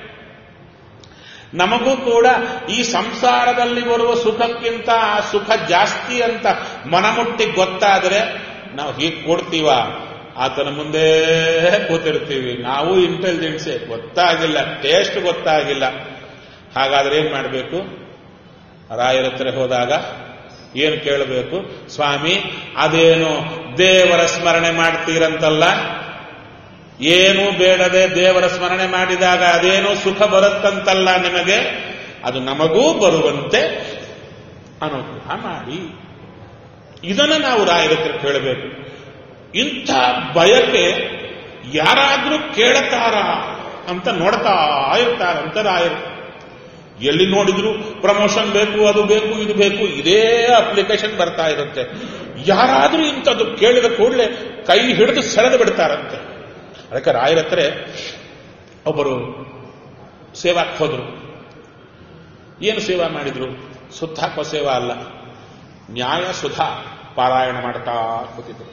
ನಮಗೂ ಕೂಡ ಈ ಸಂಸಾರದಲ್ಲಿ ಬರುವ ಸುಖಕ್ಕಿಂತ ಆ ಸುಖ ಜಾಸ್ತಿ ಅಂತ ಮನಮುಟ್ಟಿ ಗೊತ್ತಾದರೆ ನಾವು ಹೀಗೆ ಕೊಡ್ತೀವ ಆತನ ಮುಂದೆ ಕೂತಿರ್ತೀವಿ ನಾವು ಇಂಟೆಲಿಜೆನ್ಸೆ ಗೊತ್ತಾಗಿಲ್ಲ ಟೇಸ್ಟ್ ಗೊತ್ತಾಗಿಲ್ಲ ಹಾಗಾದ್ರೆ ಏನ್ ಮಾಡಬೇಕು ರಾಯರ ಹತ್ರ ಹೋದಾಗ ಏನು ಕೇಳಬೇಕು ಸ್ವಾಮಿ ಅದೇನು ದೇವರ ಸ್ಮರಣೆ ಮಾಡ್ತೀರಂತಲ್ಲ ಏನು ಬೇಡದೆ ದೇವರ ಸ್ಮರಣೆ ಮಾಡಿದಾಗ ಅದೇನೋ ಸುಖ ಬರುತ್ತಂತಲ್ಲ ನಿಮಗೆ ಅದು ನಮಗೂ ಬರುವಂತೆ ಅನುಗ್ರಹ ಮಾಡಿ ಇದನ್ನು ನಾವು ರಾಯರ ಹತ್ರ ಕೇಳಬೇಕು ಇಂಥ ಬಯಕೆ ಯಾರಾದ್ರೂ ಕೇಳತಾರ ಅಂತ ನೋಡ್ತಾ ಇರ್ತಾರಂತ ರಾಯರು ಎಲ್ಲಿ ನೋಡಿದ್ರು ಪ್ರಮೋಷನ್ ಬೇಕು ಅದು ಬೇಕು ಇದು ಬೇಕು ಇದೇ ಅಪ್ಲಿಕೇಶನ್ ಬರ್ತಾ ಇರುತ್ತೆ ಯಾರಾದ್ರೂ ಇಂಥದ್ದು ಕೇಳಿದ ಕೂಡಲೇ ಕೈ ಹಿಡಿದು ಸೆಳೆದು ಬಿಡ್ತಾರಂತೆ ಅದಕ್ಕೆ ರಾಯರ ಹತ್ರ ಒಬ್ಬರು ಸೇವಾಕ್ ಹೋದ್ರು ಏನು ಸೇವಾ ಮಾಡಿದ್ರು ಸುತ್ತ ಹಾಕುವ ಸೇವಾ ಅಲ್ಲ ನ್ಯಾಯ ಸುಧಾ ಪಾರಾಯಣ ಮಾಡ್ತಾ ಕೂತಿದ್ರು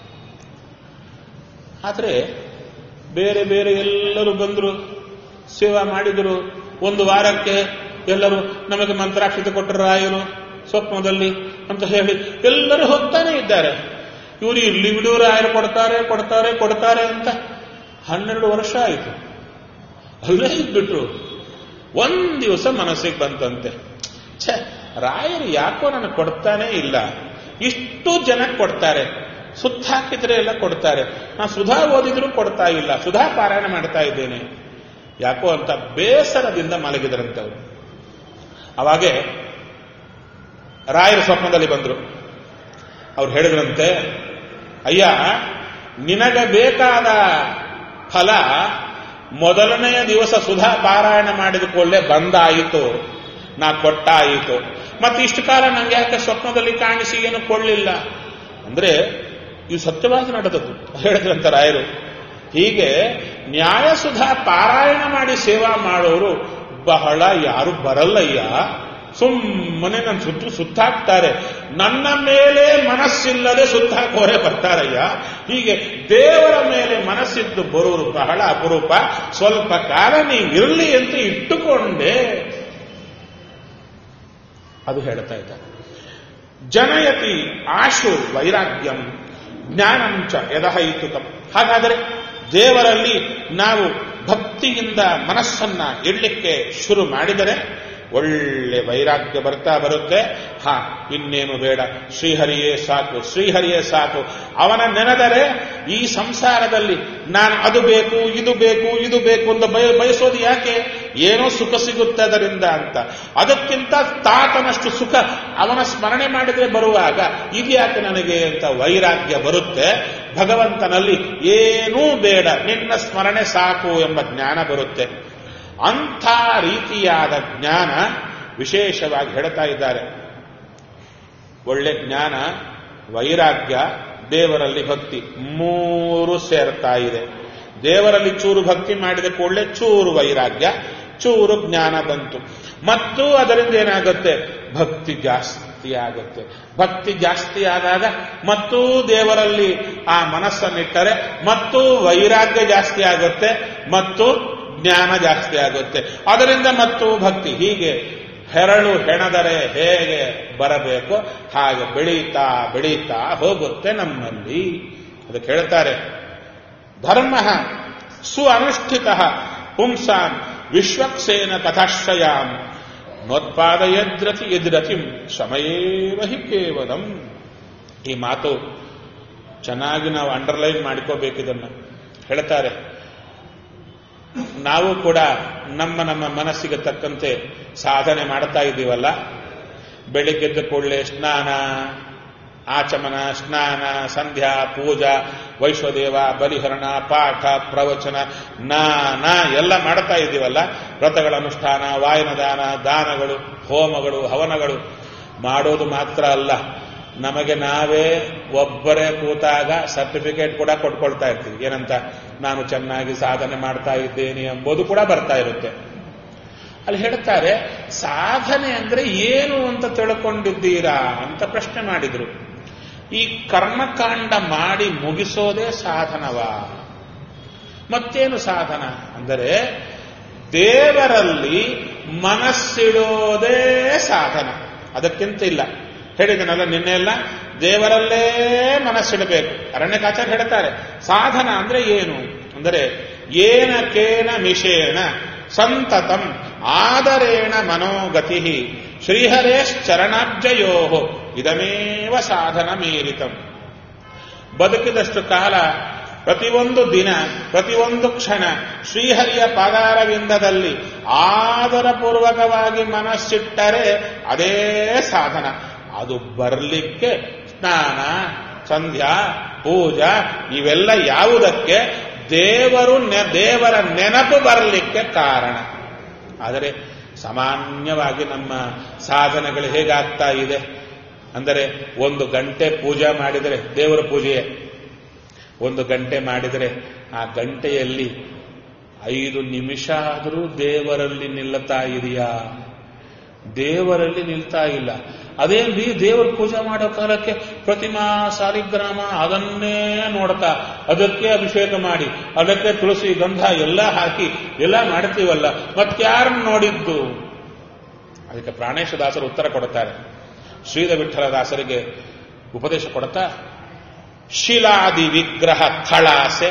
ಆದರೆ ಬೇರೆ ಬೇರೆ ಎಲ್ಲರೂ ಬಂದರು ಸೇವಾ ಮಾಡಿದರು ಒಂದು ವಾರಕ್ಕೆ ಎಲ್ಲರೂ ನಮಗೆ ಮಂತ್ರಾಕ್ಷತೆ ಕೊಟ್ಟರು ರಾಯರು ಸ್ವಪ್ನದಲ್ಲಿ ಅಂತ ಹೇಳಿ ಎಲ್ಲರೂ ಹೋಗ್ತಾನೆ ಇದ್ದಾರೆ ಇವರು ಇಲ್ಲಿ ಬಿಡು ರಾಯರು ಕೊಡ್ತಾರೆ ಕೊಡ್ತಾರೆ ಕೊಡ್ತಾರೆ ಅಂತ ಹನ್ನೆರಡು ವರ್ಷ ಆಯಿತು ಅಲ್ಲೇ ಇದ್ಬಿಟ್ರು ಒಂದ್ ದಿವಸ ಮನಸ್ಸಿಗೆ ಬಂತಂತೆ ಛೆ ರಾಯರು ಯಾಕೋ ನನಗೆ ಕೊಡ್ತಾನೇ ಇಲ್ಲ ಇಷ್ಟು ಜನ ಕೊಡ್ತಾರೆ ಸುತ್ತ ಹಾಕಿದ್ರೆ ಎಲ್ಲ ಕೊಡ್ತಾರೆ ನಾ ಸುಧಾ ಓದಿದ್ರು ಕೊಡ್ತಾ ಇಲ್ಲ ಸುಧಾ ಪಾರಾಯಣ ಮಾಡ್ತಾ ಇದ್ದೇನೆ ಯಾಕೋ ಅಂತ ಬೇಸರದಿಂದ ಮಲಗಿದ್ರಂತವ್ರು ಅವಾಗೆ ರಾಯರ ಸ್ವಪ್ನದಲ್ಲಿ ಬಂದ್ರು ಅವ್ರು ಹೇಳಿದ್ರಂತೆ ಅಯ್ಯ ನಿನಗ ಬೇಕಾದ ಫಲ ಮೊದಲನೆಯ ದಿವಸ ಸುಧಾ ಪಾರಾಯಣ ಮಾಡಿದ ಕೂಡಲೇ ಬಂದಾಯಿತು ನಾ ಕೊಟ್ಟಾಯಿತು ಮತ್ತೆ ಇಷ್ಟು ಕಾಲ ನಂಗೆ ಯಾಕೆ ಸ್ವಪ್ನದಲ್ಲಿ ಕಾಣಿಸಿ ಏನು ಕೊಳ್ಳಿಲ್ಲ ಅಂದ್ರೆ ಇದು ಸತ್ಯವಾಗಿ ನಡೆದದ್ದು ಹೇಳಿದ್ರಂತ ರಾಯರು ಹೀಗೆ ನ್ಯಾಯಸುಧಾ ಪಾರಾಯಣ ಮಾಡಿ ಸೇವಾ ಮಾಡೋರು ಬಹಳ ಯಾರು ಬರಲ್ಲಯ್ಯ ಸುಮ್ಮನೆ ನನ್ನ ಸುತ್ತು ಸುತ್ತಾಕ್ತಾರೆ ನನ್ನ ಮೇಲೆ ಮನಸ್ಸಿಲ್ಲದೆ ಸುತ್ತಾಕೋರೆ ಬರ್ತಾರಯ್ಯ ಹೀಗೆ ದೇವರ ಮೇಲೆ ಮನಸ್ಸಿದ್ದು ಬರೋರು ಬಹಳ ಅಪರೂಪ ಸ್ವಲ್ಪ ಕಾಲ ನೀವಿರಲಿ ಅಂತ ಇಟ್ಟುಕೊಂಡೆ ಅದು ಹೇಳ್ತಾ ಇದ್ದಾರೆ ಜನಯತಿ ಆಶು ವೈರಾಗ್ಯಂ ಜ್ಞಾನಂಚ ಯದಹೈತುಕಂ ಹಾಗಾದರೆ ದೇವರಲ್ಲಿ ನಾವು ಭಕ್ತಿಯಿಂದ ಮನಸ್ಸನ್ನ ಇಡ್ಲಿಕ್ಕೆ ಶುರು ಮಾಡಿದರೆ ಒಳ್ಳೆ ವೈರಾಗ್ಯ ಬರ್ತಾ ಬರುತ್ತೆ ಹಾ ಇನ್ನೇನು ಬೇಡ ಶ್ರೀಹರಿಯೇ ಸಾಕು ಶ್ರೀಹರಿಯೇ ಸಾಕು ಅವನ ನೆನೆದರೆ ಈ ಸಂಸಾರದಲ್ಲಿ ನಾನು ಅದು ಬೇಕು ಇದು ಬೇಕು ಇದು ಬೇಕು ಅಂತ ಬಯ ಬಯಸೋದು ಯಾಕೆ ಏನೋ ಸುಖ ಸಿಗುತ್ತೆ ಅದರಿಂದ ಅಂತ ಅದಕ್ಕಿಂತ ತಾತನಷ್ಟು ಸುಖ ಅವನ ಸ್ಮರಣೆ ಮಾಡಿದ್ರೆ ಬರುವಾಗ ಇದ್ಯಾಕೆ ನನಗೆ ಅಂತ ವೈರಾಗ್ಯ ಬರುತ್ತೆ ಭಗವಂತನಲ್ಲಿ ಏನೂ ಬೇಡ ನಿನ್ನ ಸ್ಮರಣೆ ಸಾಕು ಎಂಬ ಜ್ಞಾನ ಬರುತ್ತೆ ಅಂಥ ರೀತಿಯಾದ ಜ್ಞಾನ ವಿಶೇಷವಾಗಿ ಹೇಳ್ತಾ ಇದ್ದಾರೆ ಒಳ್ಳೆ ಜ್ಞಾನ ವೈರಾಗ್ಯ ದೇವರಲ್ಲಿ ಭಕ್ತಿ ಮೂರು ಸೇರ್ತಾ ಇದೆ ದೇವರಲ್ಲಿ ಚೂರು ಭಕ್ತಿ ಮಾಡಿದ ಕೂಡಲೇ ಚೂರು ವೈರಾಗ್ಯ ಚೂರು ಜ್ಞಾನ ಬಂತು ಮತ್ತು ಅದರಿಂದ ಏನಾಗುತ್ತೆ ಭಕ್ತಿ ಜಾಸ್ತಿ ಆಗುತ್ತೆ ಭಕ್ತಿ ಜಾಸ್ತಿ ಆದಾಗ ಮತ್ತು ದೇವರಲ್ಲಿ ಆ ಮನಸ್ಸನ್ನಿಟ್ಟರೆ ಮತ್ತು ವೈರಾಗ್ಯ ಜಾಸ್ತಿ ಆಗುತ್ತೆ ಮತ್ತು ಜ್ಞಾನ ಜಾಸ್ತಿ ಆಗುತ್ತೆ ಅದರಿಂದ ಮತ್ತು ಭಕ್ತಿ ಹೀಗೆ ಹೆರಳು ಹೆಣದರೆ ಹೇಗೆ ಬರಬೇಕು ಹಾಗೆ ಬೆಳೀತಾ ಬೆಳೀತಾ ಹೋಗುತ್ತೆ ನಮ್ಮಲ್ಲಿ ಅದಕ್ಕೆ ಹೇಳ್ತಾರೆ ಧರ್ಮ ಸು ಅನುಷ್ಠಿತ ಪುಂಸಾನ್ ವಿಶ್ವಕ್ಸೇನ ಕಥಾಶ್ರಯಾಂ ನೋತ್ಪಾದಯದ್ರತಿ ಎದ್ರತಿಂ ಸಮಯೇವ ಹಿ ಕೇವಲಂ ಈ ಮಾತು ಚೆನ್ನಾಗಿ ನಾವು ಅಂಡರ್ಲೈನ್ ಮಾಡ್ಕೋಬೇಕಿದನ್ನ ಹೇಳ್ತಾರೆ ನಾವು ಕೂಡ ನಮ್ಮ ನಮ್ಮ ಮನಸ್ಸಿಗೆ ತಕ್ಕಂತೆ ಸಾಧನೆ ಮಾಡ್ತಾ ಇದ್ದೀವಲ್ಲ ಬೆಳಿಗ್ಗೆದ್ದ ಕೂಡಲೇ ಸ್ನಾನ ಆಚಮನ ಸ್ನಾನ ಸಂಧ್ಯಾ ಪೂಜಾ ವೈಶ್ವದೇವ ಬಲಿಹರಣ ಪಾಠ ಪ್ರವಚನ ನಾನ ಎಲ್ಲ ಮಾಡ್ತಾ ಇದ್ದೀವಲ್ಲ ವ್ರತಗಳ ಅನುಷ್ಠಾನ ವಾಯನದಾನ ದಾನಗಳು ಹೋಮಗಳು ಹವನಗಳು ಮಾಡೋದು ಮಾತ್ರ ಅಲ್ಲ ನಮಗೆ ನಾವೇ ಒಬ್ಬರೇ ಕೂತಾಗ ಸರ್ಟಿಫಿಕೇಟ್ ಕೂಡ ಕೊಟ್ಕೊಳ್ತಾ ಇರ್ತೀವಿ ಏನಂತ ನಾನು ಚೆನ್ನಾಗಿ ಸಾಧನೆ ಮಾಡ್ತಾ ಇದ್ದೇನೆ ಎಂಬುದು ಕೂಡ ಬರ್ತಾ ಇರುತ್ತೆ ಅಲ್ಲಿ ಹೇಳ್ತಾರೆ ಸಾಧನೆ ಅಂದ್ರೆ ಏನು ಅಂತ ತಿಳ್ಕೊಂಡಿದ್ದೀರಾ ಅಂತ ಪ್ರಶ್ನೆ ಮಾಡಿದ್ರು ಈ ಕರ್ಮಕಾಂಡ ಮಾಡಿ ಮುಗಿಸೋದೇ ಸಾಧನವಾ ಮತ್ತೇನು ಸಾಧನ ಅಂದರೆ ದೇವರಲ್ಲಿ ಮನಸ್ಸಿಡೋದೇ ಸಾಧನ ಅದಕ್ಕಿಂತ ಇಲ್ಲ ಹೇಳಿದನಲ್ಲ ನಿನ್ನೆಲ್ಲ ದೇವರಲ್ಲೇ ಮನಸ್ಸಿಡಬೇಕು ಅರಣ್ಯಕಾಚಾರ ಹೇಳ್ತಾರೆ ಸಾಧನ ಅಂದ್ರೆ ಏನು ಅಂದರೆ ಏನ ಕೇನ ಮಿಷೇಣ ಸಂತತಂ ಆದರೇಣ ಮನೋಗತಿ ಶ್ರೀಹರೇಶ್ಚರಣಾಬ್ಜಯೋ ಇದಮೇವ ಸಾಧನ ಮೀರಿತಂ ಬದುಕಿದಷ್ಟು ಕಾಲ ಪ್ರತಿಯೊಂದು ದಿನ ಪ್ರತಿಯೊಂದು ಕ್ಷಣ ಶ್ರೀಹರಿಯ ಪಾದಾರವಿಂದದಲ್ಲಿ ಆದರಪೂರ್ವಕವಾಗಿ ಮನಸ್ಸಿಟ್ಟರೆ ಅದೇ ಸಾಧನ ಅದು ಬರಲಿಕ್ಕೆ ಸ್ನಾನ ಸಂಧ್ಯಾ ಪೂಜಾ ಇವೆಲ್ಲ ಯಾವುದಕ್ಕೆ ದೇವರು ನೆ- ದೇವರ ನೆನಪು ಬರಲಿಕ್ಕೆ ಕಾರಣ ಆದರೆ ಸಾಮಾನ್ಯವಾಗಿ ನಮ್ಮ ಸಾಧನಗಳು ಹೇಗಾಗ್ತಾ ಇದೆ ಅಂದರೆ ಒಂದು ಗಂಟೆ ಪೂಜೆ ಮಾಡಿದರೆ ದೇವರ ಪೂಜೆಯೇ ಒಂದು ಗಂಟೆ ಮಾಡಿದರೆ ಆ ಗಂಟೆಯಲ್ಲಿ ಐದು ನಿಮಿಷ ಆದರೂ ದೇವರಲ್ಲಿ ನಿಲ್ಲುತ್ತಾ ಇದೆಯಾ ದೇವರಲ್ಲಿ ನಿಲ್ತಾ ಇಲ್ಲ ಅದೇನ್ರಿ ದೇವರ ಪೂಜೆ ಮಾಡೋ ಕಾಲಕ್ಕೆ ಪ್ರತಿಮಾ ಸಾಲಿಗ್ರಾಮ ಅದನ್ನೇ ನೋಡ್ತಾ ಅದಕ್ಕೆ ಅಭಿಷೇಕ ಮಾಡಿ ಅದಕ್ಕೆ ತುಳಸಿ ಗಂಧ ಎಲ್ಲ ಹಾಕಿ ಎಲ್ಲ ಮಾಡ್ತೀವಲ್ಲ ಮತ್ಯಾರನ್ನು ನೋಡಿದ್ದು ಅದಕ್ಕೆ ಪ್ರಾಣೇಶದಾಸರು ಉತ್ತರ ಕೊಡುತ್ತಾರೆ ಶ್ರೀಧ ವಿಠಲ ದಾಸರಿಗೆ ಉಪದೇಶ ಕೊಡುತ್ತಾ ಶಿಲಾದಿ ವಿಗ್ರಹ ಥಳಾಸೆ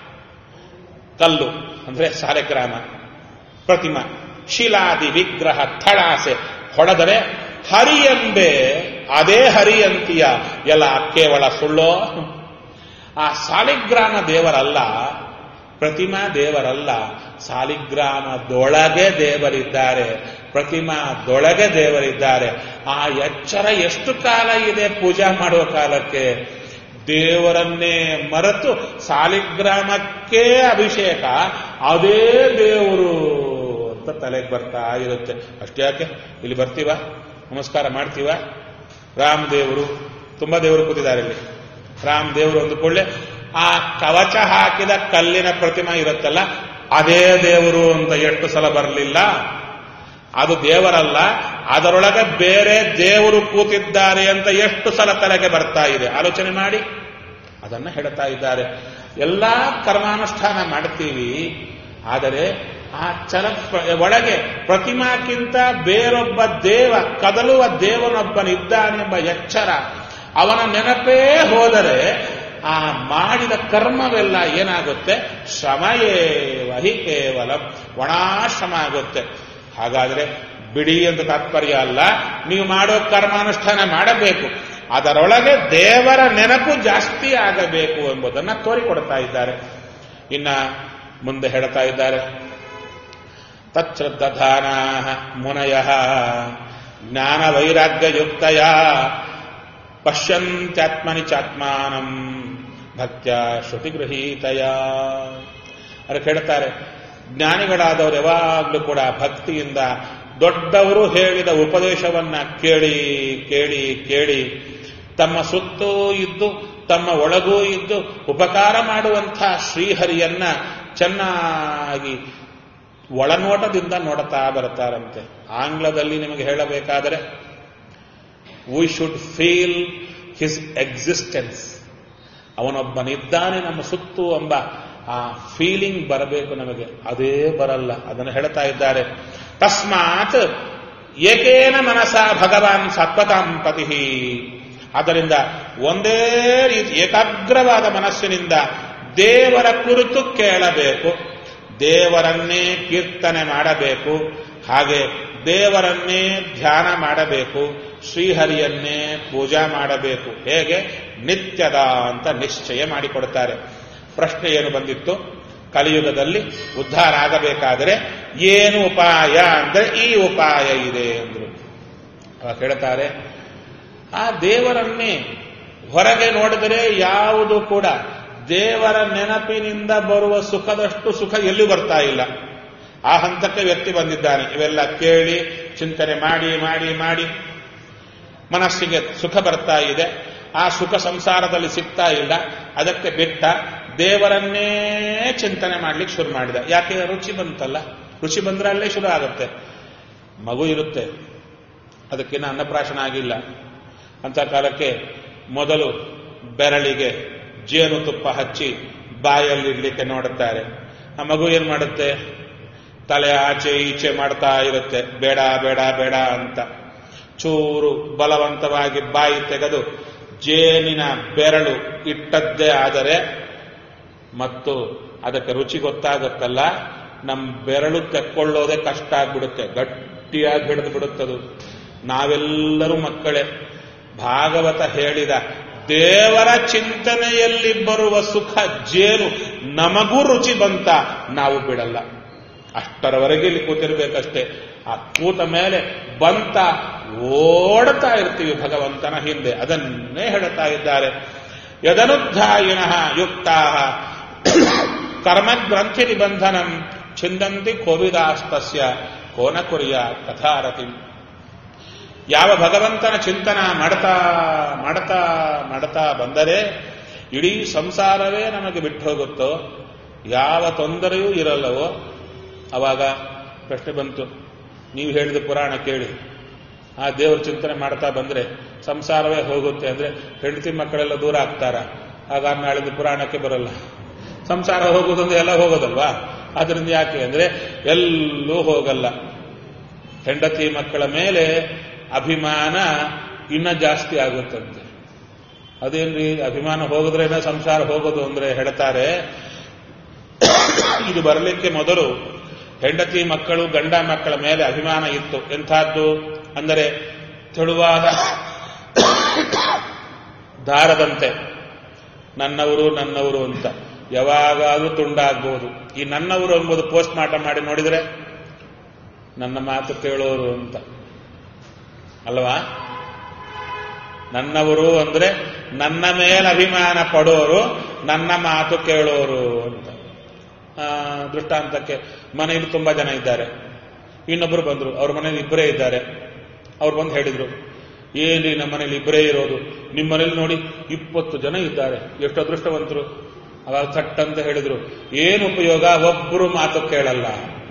ಕಲ್ಲು ಅಂದ್ರೆ ಸಾಲೆಗ್ರಾಮ ಪ್ರತಿಮಾ ಶಿಲಾದಿ ವಿಗ್ರಹ ಥಳಾಸೆ ಹೊಡೆದರೆ ಹರಿಯಂಬೆ ಅದೇ ಹರಿಯಂತಿಯ ಎಲ್ಲ ಕೇವಲ ಸುಳ್ಳೋ ಆ ಸಾಲಿಗ್ರಾಮ ದೇವರಲ್ಲ ಪ್ರತಿಮಾ ದೇವರಲ್ಲ ಸಾಲಿಗ್ರಾಮದೊಳಗೆ ದೇವರಿದ್ದಾರೆ ಪ್ರತಿಮಾದೊಳಗೆ ದೇವರಿದ್ದಾರೆ ಆ ಎಚ್ಚರ ಎಷ್ಟು ಕಾಲ ಇದೆ ಪೂಜಾ ಮಾಡುವ ಕಾಲಕ್ಕೆ ದೇವರನ್ನೇ ಮರೆತು ಸಾಲಿಗ್ರಾಮಕ್ಕೆ ಅಭಿಷೇಕ ಅದೇ ದೇವರು ಅಂತ ತಲೆಗೆ ಬರ್ತಾ ಇರುತ್ತೆ ಅಷ್ಟೇ ಯಾಕೆ ಇಲ್ಲಿ ಬರ್ತೀವ ನಮಸ್ಕಾರ ಮಾಡ್ತೀವ ರಾಮ್ ದೇವರು ತುಂಬಾ ದೇವರು ಕೂತಿದ್ದಾರೆ ಇಲ್ಲಿ ರಾಮ್ ದೇವರು ಅಂದುಕೊಳ್ಳೆ ಆ ಕವಚ ಹಾಕಿದ ಕಲ್ಲಿನ ಪ್ರತಿಮಾ ಇರುತ್ತಲ್ಲ ಅದೇ ದೇವರು ಅಂತ ಎಷ್ಟು ಸಲ ಬರಲಿಲ್ಲ ಅದು ದೇವರಲ್ಲ ಅದರೊಳಗೆ ಬೇರೆ ದೇವರು ಕೂತಿದ್ದಾರೆ ಅಂತ ಎಷ್ಟು ಸಲ ತಲೆಗೆ ಬರ್ತಾ ಇದೆ ಆಲೋಚನೆ ಮಾಡಿ ಅದನ್ನ ಹೇಳ್ತಾ ಇದ್ದಾರೆ ಎಲ್ಲಾ ಕರ್ಮಾನುಷ್ಠಾನ ಮಾಡ್ತೀವಿ ಆದರೆ ಆ ಚಲ ಒಳಗೆ ಪ್ರತಿಮಾಕ್ಕಿಂತ ಬೇರೊಬ್ಬ ದೇವ ಕದಲುವ ದೇವನೊಬ್ಬನಿದ್ದಾನೆಂಬ ಎಚ್ಚರ ಅವನ ನೆನಪೇ ಹೋದರೆ ಆ ಮಾಡಿದ ಕರ್ಮವೆಲ್ಲ ಏನಾಗುತ್ತೆ ಶ್ರಮಯೇವ ಹಿ ಕೇವಲ ಒಣಾಶ್ರಮ ಆಗುತ್ತೆ ಹಾಗಾದ್ರೆ ಬಿಡಿ ಅಂತ ತಾತ್ಪರ್ಯ ಅಲ್ಲ ನೀವು ಮಾಡೋ ಕರ್ಮಾನುಷ್ಠಾನ ಮಾಡಬೇಕು ಅದರೊಳಗೆ ದೇವರ ನೆನಪು ಜಾಸ್ತಿ ಆಗಬೇಕು ಎಂಬುದನ್ನು ತೋರಿಕೊಡ್ತಾ ಇದ್ದಾರೆ ಇನ್ನ ಮುಂದೆ ಹೇಳ್ತಾ ಇದ್ದಾರೆ ತಚ್ಶ್ರದ್ಧಾನಾ ಮುನಯ ಜ್ಞಾನ ವೈರಾಗ್ಯಯುಕ್ತಯ ಪಶ್ಯಂತ್ಯಾತ್ಮನಿ ಚಾತ್ಮಾನಂ ಭಕ್ತ್ಯ ಶ್ರುತಿಗೃಹೀತಯ ಅವರು ಕೇಳ್ತಾರೆ ಜ್ಞಾನಿಗಳಾದವರು ಯಾವಾಗಲೂ ಕೂಡ ಭಕ್ತಿಯಿಂದ ದೊಡ್ಡವರು ಹೇಳಿದ ಉಪದೇಶವನ್ನ ಕೇಳಿ ಕೇಳಿ ಕೇಳಿ ತಮ್ಮ ಸುತ್ತೂ ಇದ್ದು ತಮ್ಮ ಒಳಗೂ ಇದ್ದು ಉಪಕಾರ ಮಾಡುವಂಥ ಶ್ರೀಹರಿಯನ್ನ ಚೆನ್ನಾಗಿ ಒಳನೋಟದಿಂದ ನೋಡುತ್ತಾ ಬರ್ತಾರಂತೆ ಆಂಗ್ಲದಲ್ಲಿ ನಿಮಗೆ ಹೇಳಬೇಕಾದರೆ we should feel his existence ಅವನೊಬ್ಬನಿದ್ದಾನೆ ನಮ್ಮ ಸುತ್ತು ಎಂಬ ಆ ಫೀಲಿಂಗ್ ಬರಬೇಕು ನಮಗೆ ಅದೇ ಬರಲ್ಲ ಅದನ್ನು ಹೇಳ್ತಾ ಇದ್ದಾರೆ ತಸ್ಮಾತ್ ಏಕೇನ ಮನಸ ಭಗವಾನ್ ಸತ್ವತಾಂ ಪತಿ ಆದ್ದರಿಂದ ಒಂದೇ ರೀತಿ ಏಕಾಗ್ರವಾದ ಮನಸ್ಸಿನಿಂದ ದೇವರ ಕುರಿತು ಕೇಳಬೇಕು ದೇವರನ್ನೇ ಕೀರ್ತನೆ ಮಾಡಬೇಕು ಹಾಗೆ ದೇವರನ್ನೇ ಧ್ಯಾನ ಮಾಡಬೇಕು ಶ್ರೀಹರಿಯನ್ನೇ ಪೂಜಾ ಮಾಡಬೇಕು ಹೇಗೆ ನಿತ್ಯದ ಅಂತ ನಿಶ್ಚಯ ಮಾಡಿಕೊಡ್ತಾರೆ ಪ್ರಶ್ನೆ ಏನು ಬಂದಿತ್ತು ಕಲಿಯುಗದಲ್ಲಿ ಉದ್ಧಾರ ಆಗಬೇಕಾದರೆ ಏನು ಉಪಾಯ ಅಂದರೆ ಈ ಉಪಾಯ ಇದೆ ಅಂದ್ರು ಅವಾಗ ಹೇಳ್ತಾರೆ ಆ ದೇವರನ್ನೇ ಹೊರಗೆ ನೋಡಿದರೆ ಯಾವುದು ಕೂಡ ದೇವರ ನೆನಪಿನಿಂದ ಬರುವ ಸುಖದಷ್ಟು ಸುಖ ಎಲ್ಲೂ ಬರ್ತಾ ಇಲ್ಲ ಆ ಹಂತಕ್ಕೆ ವ್ಯಕ್ತಿ ಬಂದಿದ್ದಾನೆ ಇವೆಲ್ಲ ಕೇಳಿ ಚಿಂತನೆ ಮಾಡಿ ಮಾಡಿ ಮಾಡಿ ಮನಸ್ಸಿಗೆ ಸುಖ ಬರ್ತಾ ಇದೆ ಆ ಸುಖ ಸಂಸಾರದಲ್ಲಿ ಸಿಗ್ತಾ ಇಲ್ಲ ಅದಕ್ಕೆ ಬಿಟ್ಟ ದೇವರನ್ನೇ ಚಿಂತನೆ ಮಾಡ್ಲಿಕ್ಕೆ ಶುರು ಮಾಡಿದ ಯಾಕೆ ರುಚಿ ಬಂತಲ್ಲ ರುಚಿ ಬಂದ್ರೆ ಅಲ್ಲೇ ಶುರು ಆಗುತ್ತೆ ಮಗು ಇರುತ್ತೆ ಅದಕ್ಕಿನ್ನ ಅನ್ನಪ್ರಾಶನ ಆಗಿಲ್ಲ ಅಂತ ಕಾಲಕ್ಕೆ ಮೊದಲು ಬೆರಳಿಗೆ ಜೇನುತುಪ್ಪ ಹಚ್ಚಿ ಬಾಯಲ್ಲಿಡ್ಲಿಕ್ಕೆ ನೋಡುತ್ತಾರೆ ಆ ಮಗು ಏನ್ ಮಾಡುತ್ತೆ ತಲೆ ಆಚೆ ಈಚೆ ಮಾಡ್ತಾ ಇರುತ್ತೆ ಬೇಡ ಬೇಡ ಬೇಡ ಅಂತ ಚೂರು ಬಲವಂತವಾಗಿ ಬಾಯಿ ತೆಗೆದು ಜೇನಿನ ಬೆರಳು ಇಟ್ಟದ್ದೇ ಆದರೆ ಮತ್ತು ಅದಕ್ಕೆ ರುಚಿ ಗೊತ್ತಾಗುತ್ತಲ್ಲ ನಮ್ಮ ಬೆರಳು ತೆಕ್ಕೊಳ್ಳೋದೇ ಕಷ್ಟ ಆಗ್ಬಿಡುತ್ತೆ ಗಟ್ಟಿಯಾಗಿ ಹಿಡಿದು ಬಿಡುತ್ತದು ನಾವೆಲ್ಲರೂ ಮಕ್ಕಳೇ ಭಾಗವತ ಹೇಳಿದ ದೇವರ ಚಿಂತನೆಯಲ್ಲಿ ಬರುವ ಸುಖ ಜೇನು ನಮಗೂ ರುಚಿ ಬಂತ ನಾವು ಬಿಡಲ್ಲ ಅಷ್ಟರವರೆಗೆ ಇಲ್ಲಿ ಕೂತಿರ್ಬೇಕಷ್ಟೇ ಆ ಕೂತ ಮೇಲೆ ಬಂತ ಓಡ್ತಾ ಇರ್ತೀವಿ ಭಗವಂತನ ಹಿಂದೆ ಅದನ್ನೇ ಹೇಳ್ತಾ ಇದ್ದಾರೆ ಯದನುಧ್ಯಾಯಿನ ಯುಕ್ತಾ ಕರ್ಮಗ್ರಂಥಿ ನಿಬಂಧನಂ ಛಿಂದಂತಿ ಕೋವಿದಾಸ್ತಸ್ಯ ಕೋನ ಕುರಿಯ ಕಥಾರತಿ ಯಾವ ಭಗವಂತನ ಚಿಂತನ ಮಾಡ್ತಾ ಮಾಡ್ತಾ ಮಾಡ್ತಾ ಬಂದರೆ ಇಡೀ ಸಂಸಾರವೇ ನಮಗೆ ಬಿಟ್ಟು ಹೋಗುತ್ತೋ ಯಾವ ತೊಂದರೆಯೂ ಇರಲ್ಲವೋ ಅವಾಗ ಪ್ರಶ್ನೆ ಬಂತು ನೀವು ಹೇಳಿದ ಪುರಾಣ ಕೇಳಿ ಆ ದೇವರ ಚಿಂತನೆ ಮಾಡ್ತಾ ಬಂದ್ರೆ ಸಂಸಾರವೇ ಹೋಗುತ್ತೆ ಅಂದ್ರೆ ಹೆಂಡತಿ ಮಕ್ಕಳೆಲ್ಲ ದೂರ ಆಗ್ತಾರ ಆಗ ನಾಳಿದ ಪುರಾಣಕ್ಕೆ ಬರಲ್ಲ ಸಂಸಾರ ಹೋಗೋದಂದ್ರೆ ಎಲ್ಲ ಹೋಗೋದಲ್ವಾ ಅದರಿಂದ ಯಾಕೆ ಅಂದ್ರೆ ಎಲ್ಲೂ ಹೋಗಲ್ಲ ಹೆಂಡತಿ ಮಕ್ಕಳ ಮೇಲೆ ಅಭಿಮಾನ ಇನ್ನ ಜಾಸ್ತಿ ಆಗುತ್ತಂತೆ ಅದೇನ್ರಿ ಅಭಿಮಾನ ಹೋಗೋದ್ರೇನ ಸಂಸಾರ ಹೋಗೋದು ಅಂದ್ರೆ ಹೇಳ್ತಾರೆ ಇದು ಬರಲಿಕ್ಕೆ ಮೊದಲು ಹೆಂಡತಿ ಮಕ್ಕಳು ಗಂಡ ಮಕ್ಕಳ ಮೇಲೆ ಅಭಿಮಾನ ಇತ್ತು ಎಂಥದ್ದು ಅಂದರೆ ತೆಳುವಾದ ದಾರದಂತೆ ನನ್ನವರು ನನ್ನವರು ಅಂತ ಯಾವಾಗಾದ್ರೂ ತುಂಡಾಗ್ಬೋದು ಈ ನನ್ನವರು ಎಂಬುದು ಪೋಸ್ಟ್ ಮಾರ್ಟಮ್ ಮಾಡಿ ನೋಡಿದರೆ ನನ್ನ ಮಾತು ಕೇಳೋರು ಅಂತ ಅಲ್ವಾ ನನ್ನವರು ಅಂದ್ರೆ ನನ್ನ ಮೇಲೆ ಅಭಿಮಾನ ಪಡೋರು ನನ್ನ ಮಾತು ಕೇಳೋರು ಅಂತ ಆ, ದೃಷ್ಟಾಂತಕ್ಕೆ ಮನೆಯಲ್ಲಿ ತುಂಬಾ ಜನ ಇದ್ದಾರೆ ಇನ್ನೊಬ್ರು ಬಂದ್ರು ಅವ್ರ ಮನೇಲಿ ಇಬ್ಬರೇ ಇದ್ದಾರೆ ಅವ್ರು ಬಂದು ಹೇಳಿದ್ರು ಏನ್ರಿ ನಮ್ಮ ಮನೇಲಿ ಇಬ್ಬರೇ ಇರೋದು ನಿಮ್ಮ ಮನೇಲಿ ನೋಡಿ ಇಪ್ಪತ್ತು ಜನ ಇದ್ದಾರೆ ಎಷ್ಟು ಅದೃಷ್ಟವಂತರು ಅವಾಗ ಥಟ್ ಅಂತ ಹೇಳಿದ್ರು ಏನು ಉಪಯೋಗ ಒಬ್ಬರು ಮಾತು ಕೇಳಲ್ಲ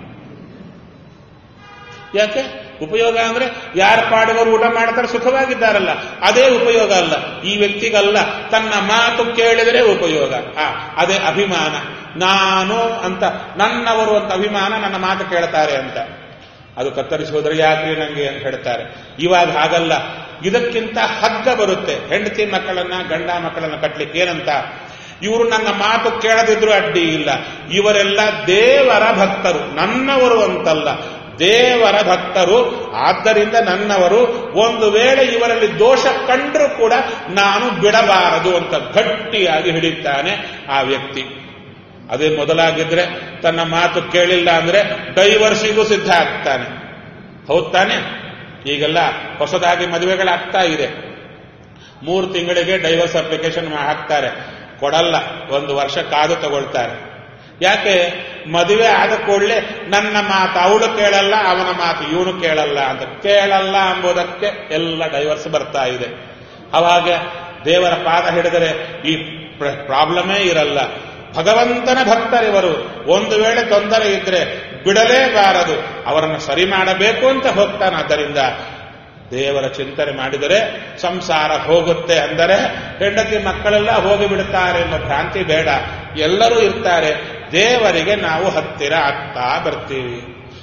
ಯಾಕೆ ಉಪಯೋಗ ಅಂದ್ರೆ ಯಾರ ಪಾಡುವರು ಊಟ ಮಾಡ್ತಾರೆ ಸುಖವಾಗಿದ್ದಾರಲ್ಲ ಅದೇ ಉಪಯೋಗ ಅಲ್ಲ ಈ ವ್ಯಕ್ತಿಗಲ್ಲ ತನ್ನ ಮಾತು ಕೇಳಿದರೆ ಉಪಯೋಗ ಆ ಅದೇ ಅಭಿಮಾನ ನಾನು ಅಂತ ನನ್ನವರು ಅಂತ ಅಭಿಮಾನ ನನ್ನ ಮಾತು ಕೇಳ್ತಾರೆ ಅಂತ ಅದು ಕತ್ತರಿಸಿ ಹೋದ್ರೆ ಯಾಕ್ರಿ ನಂಗೆ ಅಂತ ಹೇಳ್ತಾರೆ ಇವಾಗ ಹಾಗಲ್ಲ ಇದಕ್ಕಿಂತ ಹಗ್ಗ ಬರುತ್ತೆ ಹೆಂಡತಿ ಮಕ್ಕಳನ್ನ ಗಂಡ ಮಕ್ಕಳನ್ನ ಕಟ್ಲಿಕ್ಕೆ ಏನಂತ ಇವರು ನನ್ನ ಮಾತು ಕೇಳದಿದ್ರು ಅಡ್ಡಿ ಇಲ್ಲ ಇವರೆಲ್ಲ ದೇವರ ಭಕ್ತರು ನನ್ನವರು ಅಂತಲ್ಲ ದೇವರ ಭಕ್ತರು ಆದ್ದರಿಂದ ನನ್ನವರು ಒಂದು ವೇಳೆ ಇವರಲ್ಲಿ ದೋಷ ಕಂಡರೂ ಕೂಡ ನಾನು ಬಿಡಬಾರದು ಅಂತ ಗಟ್ಟಿಯಾಗಿ ಹಿಡಿತಾನೆ ಆ ವ್ಯಕ್ತಿ ಅದೇ ಮೊದಲಾಗಿದ್ರೆ ತನ್ನ ಮಾತು ಕೇಳಿಲ್ಲ ಅಂದ್ರೆ ಡೈವರ್ಸಿಗೂ ಸಿದ್ಧ ಆಗ್ತಾನೆ ಹೌದ್ ತಾನೆ ಈಗೆಲ್ಲ ಹೊಸದಾಗಿ ಮದುವೆಗಳಾಗ್ತಾ ಇದೆ ಮೂರು ತಿಂಗಳಿಗೆ ಡೈವರ್ಸ್ ಅಪ್ಲಿಕೇಶನ್ ಹಾಕ್ತಾರೆ ಕೊಡಲ್ಲ ಒಂದು ವರ್ಷ ಕಾದು ತಗೊಳ್ತಾರೆ ಯಾಕೆ ಮದುವೆ ಆದ ಕೂಡಲೇ ನನ್ನ ಮಾತು ಅವಳು ಕೇಳಲ್ಲ ಅವನ ಮಾತು ಇವನು ಕೇಳಲ್ಲ ಅಂತ ಕೇಳಲ್ಲ ಎಂಬುದಕ್ಕೆ ಎಲ್ಲ ಡೈವರ್ಸ್ ಬರ್ತಾ ಇದೆ ಅವಾಗ ದೇವರ ಪಾದ ಹಿಡಿದರೆ ಈ ಪ್ರಾಬ್ಲಮೇ ಇರಲ್ಲ ಭಗವಂತನ ಭಕ್ತರಿವರು ಒಂದು ವೇಳೆ ತೊಂದರೆ ಇದ್ರೆ ಬಿಡಲೇಬಾರದು ಅವರನ್ನು ಸರಿ ಮಾಡಬೇಕು ಅಂತ ಹೋಗ್ತಾನೆ ಆದ್ದರಿಂದ ದೇವರ ಚಿಂತನೆ ಮಾಡಿದರೆ ಸಂಸಾರ ಹೋಗುತ್ತೆ ಅಂದರೆ ಹೆಂಡತಿ ಮಕ್ಕಳೆಲ್ಲ ಹೋಗಿಬಿಡುತ್ತಾರೆ ಎಂಬ ಭ್ರಾಂತಿ ಬೇಡ ಎಲ್ಲರೂ ಇರ್ತಾರೆ ದೇವರಿಗೆ ನಾವು ಹತ್ತಿರ ಆಗ್ತಾ ಬರ್ತೀವಿ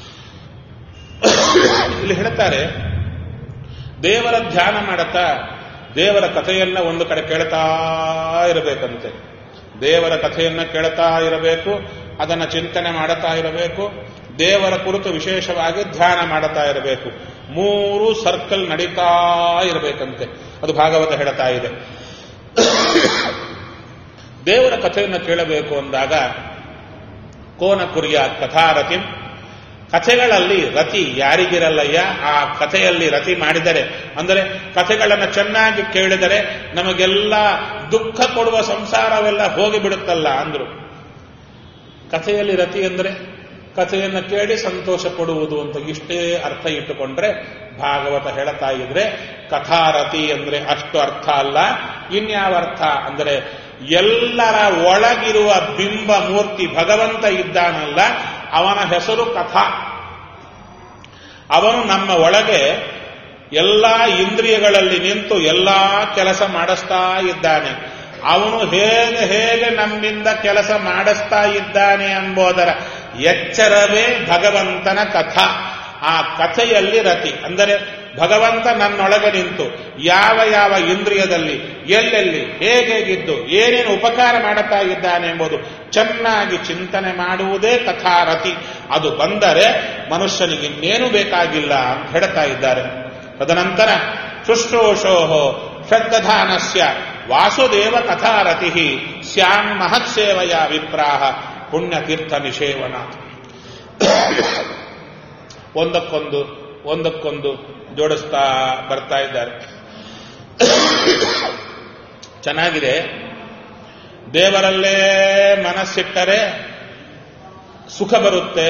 ಇಲ್ಲಿ ಹೇಳ್ತಾರೆ ದೇವರ ಧ್ಯಾನ ಮಾಡುತ್ತಾ ದೇವರ ಕಥೆಯನ್ನ ಒಂದು ಕಡೆ ಕೇಳ್ತಾ ಇರಬೇಕಂತೆ ದೇವರ ಕಥೆಯನ್ನ ಕೇಳ್ತಾ ಇರಬೇಕು ಅದನ್ನ ಚಿಂತನೆ ಮಾಡುತ್ತಾ ಇರಬೇಕು ದೇವರ ಕುರಿತು ವಿಶೇಷವಾಗಿ ಧ್ಯಾನ ಮಾಡುತ್ತಾ ಇರಬೇಕು ಮೂರು ಸರ್ಕಲ್ ನಡೀತಾ ಇರಬೇಕಂತೆ ಅದು ಭಾಗವತ ಹೇಳ್ತಾ ಇದೆ ದೇವರ ಕಥೆಯನ್ನು ಕೇಳಬೇಕು ಅಂದಾಗ ಕೋನ ಕುರಿಯ ಕಥಾರತಿ ಕಥೆಗಳಲ್ಲಿ ರತಿ ಯಾರಿಗಿರಲ್ಲಯ್ಯ ಆ ಕಥೆಯಲ್ಲಿ ರತಿ ಮಾಡಿದರೆ ಅಂದರೆ ಕಥೆಗಳನ್ನು ಚೆನ್ನಾಗಿ ಕೇಳಿದರೆ ನಮಗೆಲ್ಲ ದುಃಖ ಕೊಡುವ ಸಂಸಾರವೆಲ್ಲ ಹೋಗಿಬಿಡುತ್ತಲ್ಲ ಅಂದ್ರು ಕಥೆಯಲ್ಲಿ ರತಿ ಅಂದರೆ ಕಥೆಯನ್ನು ಕೇಳಿ ಸಂತೋಷ ಪಡುವುದು ಅಂತ ಇಷ್ಟೇ ಅರ್ಥ ಇಟ್ಟುಕೊಂಡ್ರೆ ಭಾಗವತ ಹೇಳ್ತಾ ಇದ್ರೆ ಕಥಾರತಿ ಅಂದ್ರೆ ಅಷ್ಟು ಅರ್ಥ ಅಲ್ಲ ಇನ್ಯಾವ ಅರ್ಥ ಅಂದರೆ ಎಲ್ಲರ ಒಳಗಿರುವ ಬಿಂಬ ಮೂರ್ತಿ ಭಗವಂತ ಇದ್ದಾನಲ್ಲ ಅವನ ಹೆಸರು ಕಥಾ ಅವನು ನಮ್ಮ ಒಳಗೆ ಎಲ್ಲ ಇಂದ್ರಿಯಗಳಲ್ಲಿ ನಿಂತು ಎಲ್ಲಾ ಕೆಲಸ ಮಾಡಿಸ್ತಾ ಇದ್ದಾನೆ ಅವನು ಹೇಗೆ ಹೇಗೆ ನಮ್ಮಿಂದ ಕೆಲಸ ಮಾಡಿಸ್ತಾ ಇದ್ದಾನೆ ಎಂಬುದರ ಎಚ್ಚರವೇ ಭಗವಂತನ ಕಥಾ ಆ ಕಥೆಯಲ್ಲಿ ರತಿ ಅಂದರೆ ಭಗವಂತ ನನ್ನೊಳಗೆ ನಿಂತು ಯಾವ ಯಾವ ಇಂದ್ರಿಯದಲ್ಲಿ ಎಲ್ಲೆಲ್ಲಿ ಹೇಗೇಗಿದ್ದು ಏನೇನು ಉಪಕಾರ ಮಾಡುತ್ತಾ ಇದ್ದಾನೆ ಎಂಬುದು ಚೆನ್ನಾಗಿ ಚಿಂತನೆ ಮಾಡುವುದೇ ಕಥಾರತಿ ಅದು ಬಂದರೆ ಮನುಷ್ಯನಿಗೆ ಇನ್ನೇನು ಬೇಕಾಗಿಲ್ಲ ಅಂತ ಹೇಳ್ತಾ ಇದ್ದಾರೆ ತದನಂತರ ಶುಶ್ರೂಷೋ ಶ್ರದ್ಧಾನಸ್ಯ ವಾಸುದೇವ ಕಥಾರತಿ ಸ್ಯಾನ್ ಮಹತ್ಸೇವಯ ವಿಪ್ರಾಹ ಪುಣ್ಯತೀರ್ಥ ನಿಷೇವನ ಒಂದಕ್ಕೊಂದು ಒಂದಕ್ಕೊಂದು ಜೋಡಿಸ್ತಾ ಬರ್ತಾ ಇದ್ದಾರೆ ಚೆನ್ನಾಗಿದೆ ದೇವರಲ್ಲೇ ಮನಸ್ಸಿಟ್ಟರೆ ಸುಖ ಬರುತ್ತೆ